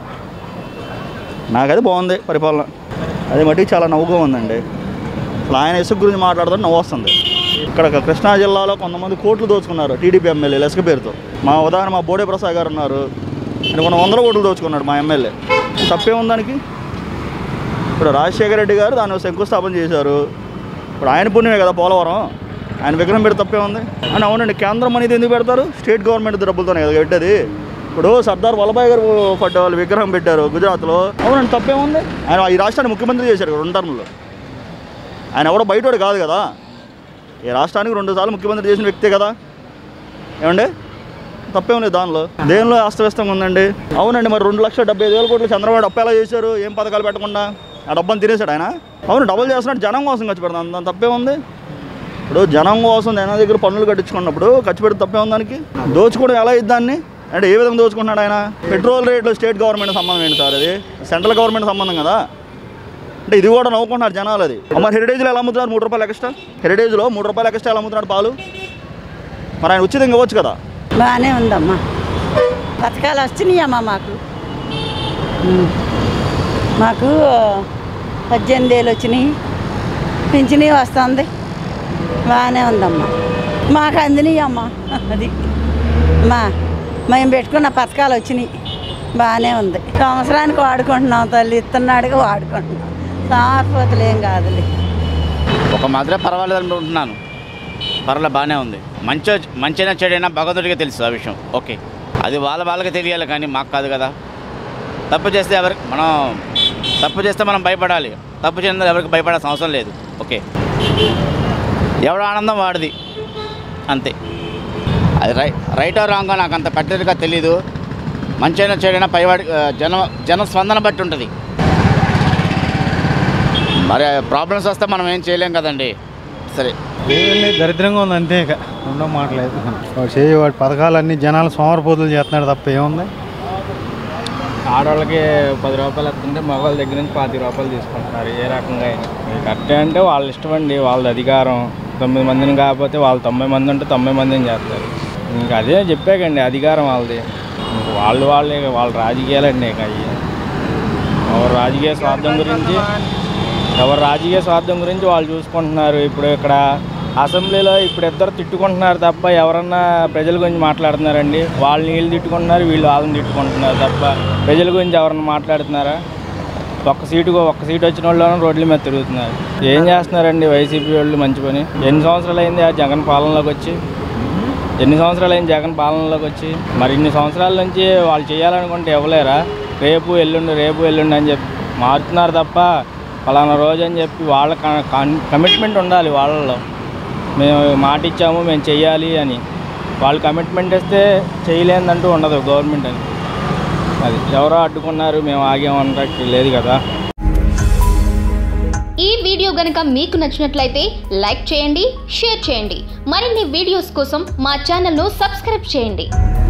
నాకైతే బాగుంది పరిపాలన అది మటుకు చాలా నవ్వుగా ఉందండి అసలు ఆయన ఇసుక గురించి మాట్లాడుతుంటే నవ్వు వస్తుంది ఇక్కడ కృష్ణా జిల్లాలో కొంతమంది కోట్లు దోచుకున్నారు టీడీపీ ఎమ్మెల్యేలు ఇసుక పేరుతో మా ఉదాహరణ మా బోడే ప్రసాద్ గారు ఉన్నారు ఆయన కొన్ని వందల కోట్లు దోచుకున్నాడు మా ఎమ్మెల్యే తప్పే ఉంది దానికి ఇప్పుడు రాజశేఖర రెడ్డి గారు దాన్ని శంకుస్థాపన చేశారు ఇప్పుడు ఆయన పుణ్యమే కదా పోలవరం ఆయన విగ్రహం పెడితే తప్పే ఉంది అని అవునండి కేంద్రం అనేది ఎందుకు పెడతారు స్టేట్ గవర్నమెంట్ డబ్బులతోనే కదా పెట్టేది ఇప్పుడు సర్దార్ వల్లభాయ్ గారు పట్ట వాళ్ళు విగ్రహం పెట్టారు గుజరాత్లో అవునండి తప్పే ఉంది ఆయన ఈ రాష్ట్రాన్ని ముఖ్యమంత్రి చేశారు కదా రెండు టర్మ్లో ఆయన ఎవడో బయటోడు కాదు కదా ఈ రాష్ట్రానికి రెండు సార్లు ముఖ్యమంత్రి చేసిన వ్యక్తే కదా ఏమండి తప్పే ఉంది దానిలో దేనిలో అస్తవ్యస్తంగా ఉందండి అవునండి మరి రెండు లక్షల డెబ్బై ఐదు వేల కోట్లు చంద్రబాబు అప్పు ఎలా చేశారు ఏం పథకాలు పెట్టకుండా ఆ డబ్బని తినేశాడు ఆయన అవును డబ్బులు చేస్తున్నాడు జనం కోసం ఖర్చు పెడతాను దాని తప్పే ఉంది ఇప్పుడు జనం కోసం జనం దగ్గర పన్నులు కట్టించుకున్నప్పుడు ఖర్చు పెడితే తప్పే ఉంది దానికి దోచుకోవడం ఎలా అయింది దాన్ని అంటే ఏ విధంగా దోచుకుంటున్నాడు ఆయన పెట్రోల్ రేట్లు స్టేట్ గవర్నమెంట్ సంబంధం ఏంటి సార్ అది సెంట్రల్ గవర్నమెంట్ సంబంధం కదా అంటే ఇది కూడా నవ్వుకుంటున్నారు జనాలు అది మరి హెరిటేజ్లో ఎలా అమ్ముతున్నారు మూడు రూపాయలు ఎక్స్ట్రా హెరిటేజ్లో మూడు రూపాయలు ఎక్స్ట్రా ఎలా అమ్ముతున్నాడు పాలు మరి ఆయన ఉచితంగా ఇవ్వచ్చు కదా బాగానే ఉందమ్మా పథకాలు వస్తున్నాయమ్మా మాకు ఉమ్. మాకు పద్దెనిమిది వేలు వచ్చినాయి పింఛనీ వస్తుంది బాగానే ఉందమ్మా మాకు అందినాయి అమ్మా అది మా మేము పెట్టుకున్న పథకాలు వచ్చినాయి బాగానే ఉంది సంవత్సరానికి వాడుకుంటున్నాం తల్లి ఇస్తున్నాడుగా వాడుకుంటున్నాం సార్పోతలు ఏం కాదులే ఒక మాదిరే పర్వాలేదు అనుకుంటున్నాను పర్వాలేదు బాగానే ఉంది మంచి మంచైనా చెడైనా భగవంతుడిగా తెలుసు ఆ విషయం ఓకే అది వాళ్ళ వాళ్ళకి తెలియాలి కానీ మాకు కాదు కదా తప్పు చేస్తే ఎవరికి మనం తప్పు చేస్తే మనం భయపడాలి తప్పు చేయడం ఎవరికి భయపడాల్సిన అవసరం లేదు ఓకే ఎవడ ఆనందం వాడిది అంతే అది రై రైటో రాంగో నాకు అంత పెద్దదిగా తెలీదు మంచైనా చెడైనా పైవాడి ఆ, జన జన స్పందన బట్టి ఉంటుంది మరి ప్రాబ్లమ్స్ వస్తే మనం ఏం చేయలేం కదండి సరే ఏమీ దరిద్రంగా ఉంది అంతే ఇక రెండో మాటలేదు వాడు చేయి వాడి పథకాలన్నీ జనాలు సోమరపోతులు చేస్తున్నాడు తప్ప ఏముంది ఆడవాళ్ళకి పది రూపాయలు వస్తుంటే మగవాళ్ళ దగ్గర నుంచి పాతి రూపాయలు తీసుకుంటున్నారు ఏ రకంగా అయినా ఇది కరెక్టే అంటే వాళ్ళ ఇష్టం అండి వాళ్ళది అధికారం తొమ్మిది మందిని కాకపోతే వాళ్ళు తొంభై మంది ఉంటే తొంభై మందిని చేస్తారు ఇంకా అదే చెప్పాకండి అధికారం వాళ్ళది ఇంక వాళ్ళు వాళ్ళే వాళ్ళ రాజకీయాలండి ఇక అవి ఎవరు రాజకీయ స్వార్థం గురించి ఎవరు రాజకీయ స్వార్థం గురించి వాళ్ళు చూసుకుంటున్నారు ఇప్పుడు ఇక్కడ అసెంబ్లీలో ఇప్పుడు ఇద్దరు తిట్టుకుంటున్నారు తప్ప ఎవరన్నా ప్రజల గురించి మాట్లాడుతున్నారండి వాళ్ళు వీళ్ళు తిట్టుకుంటున్నారు వీళ్ళు వాళ్ళని తిట్టుకుంటున్నారు తప్ప ప్రజల గురించి ఎవరన్నా మాట్లాడుతున్నారా ఒక్క సీటుకు ఒక్క సీటు వచ్చిన వాళ్ళు రోడ్ల మీద తిరుగుతున్నారు ఏం చేస్తున్నారండి వైసీపీ వాళ్ళు మంచి పని ఎన్ని సంవత్సరాలు అయింది ఆ జగన్ పాలనలోకి వచ్చి ఎన్ని సంవత్సరాలు అయింది జగన్ పాలనలోకి వచ్చి మరి ఇన్ని సంవత్సరాల నుంచి వాళ్ళు చేయాలనుకుంటే ఇవ్వలేరా రేపు ఎల్లుండి రేపు ఎల్లుండి అని చెప్పి మారుతున్నారు తప్ప ఫలానా రోజు అని చెప్పి వాళ్ళ కమిట్మెంట్ ఉండాలి వాళ్ళలో మేము మాట ఇచ్చాము మేము చెయ్యాలి అని వాళ్ళు కమిట్మెంట్ ఇస్తే చేయలేదంటూ ఉండదు గవర్నమెంట్ అని అది ఎవరో అడ్డుకున్నారు మేము ఆగామన్నట్టు లేదు కదా ఈ వీడియో గనుక మీకు నచ్చినట్లయితే లైక్ చేయండి షేర్ చేయండి మరిన్ని వీడియోస్ కోసం మా ఛానల్ను సబ్స్క్రైబ్ చేయండి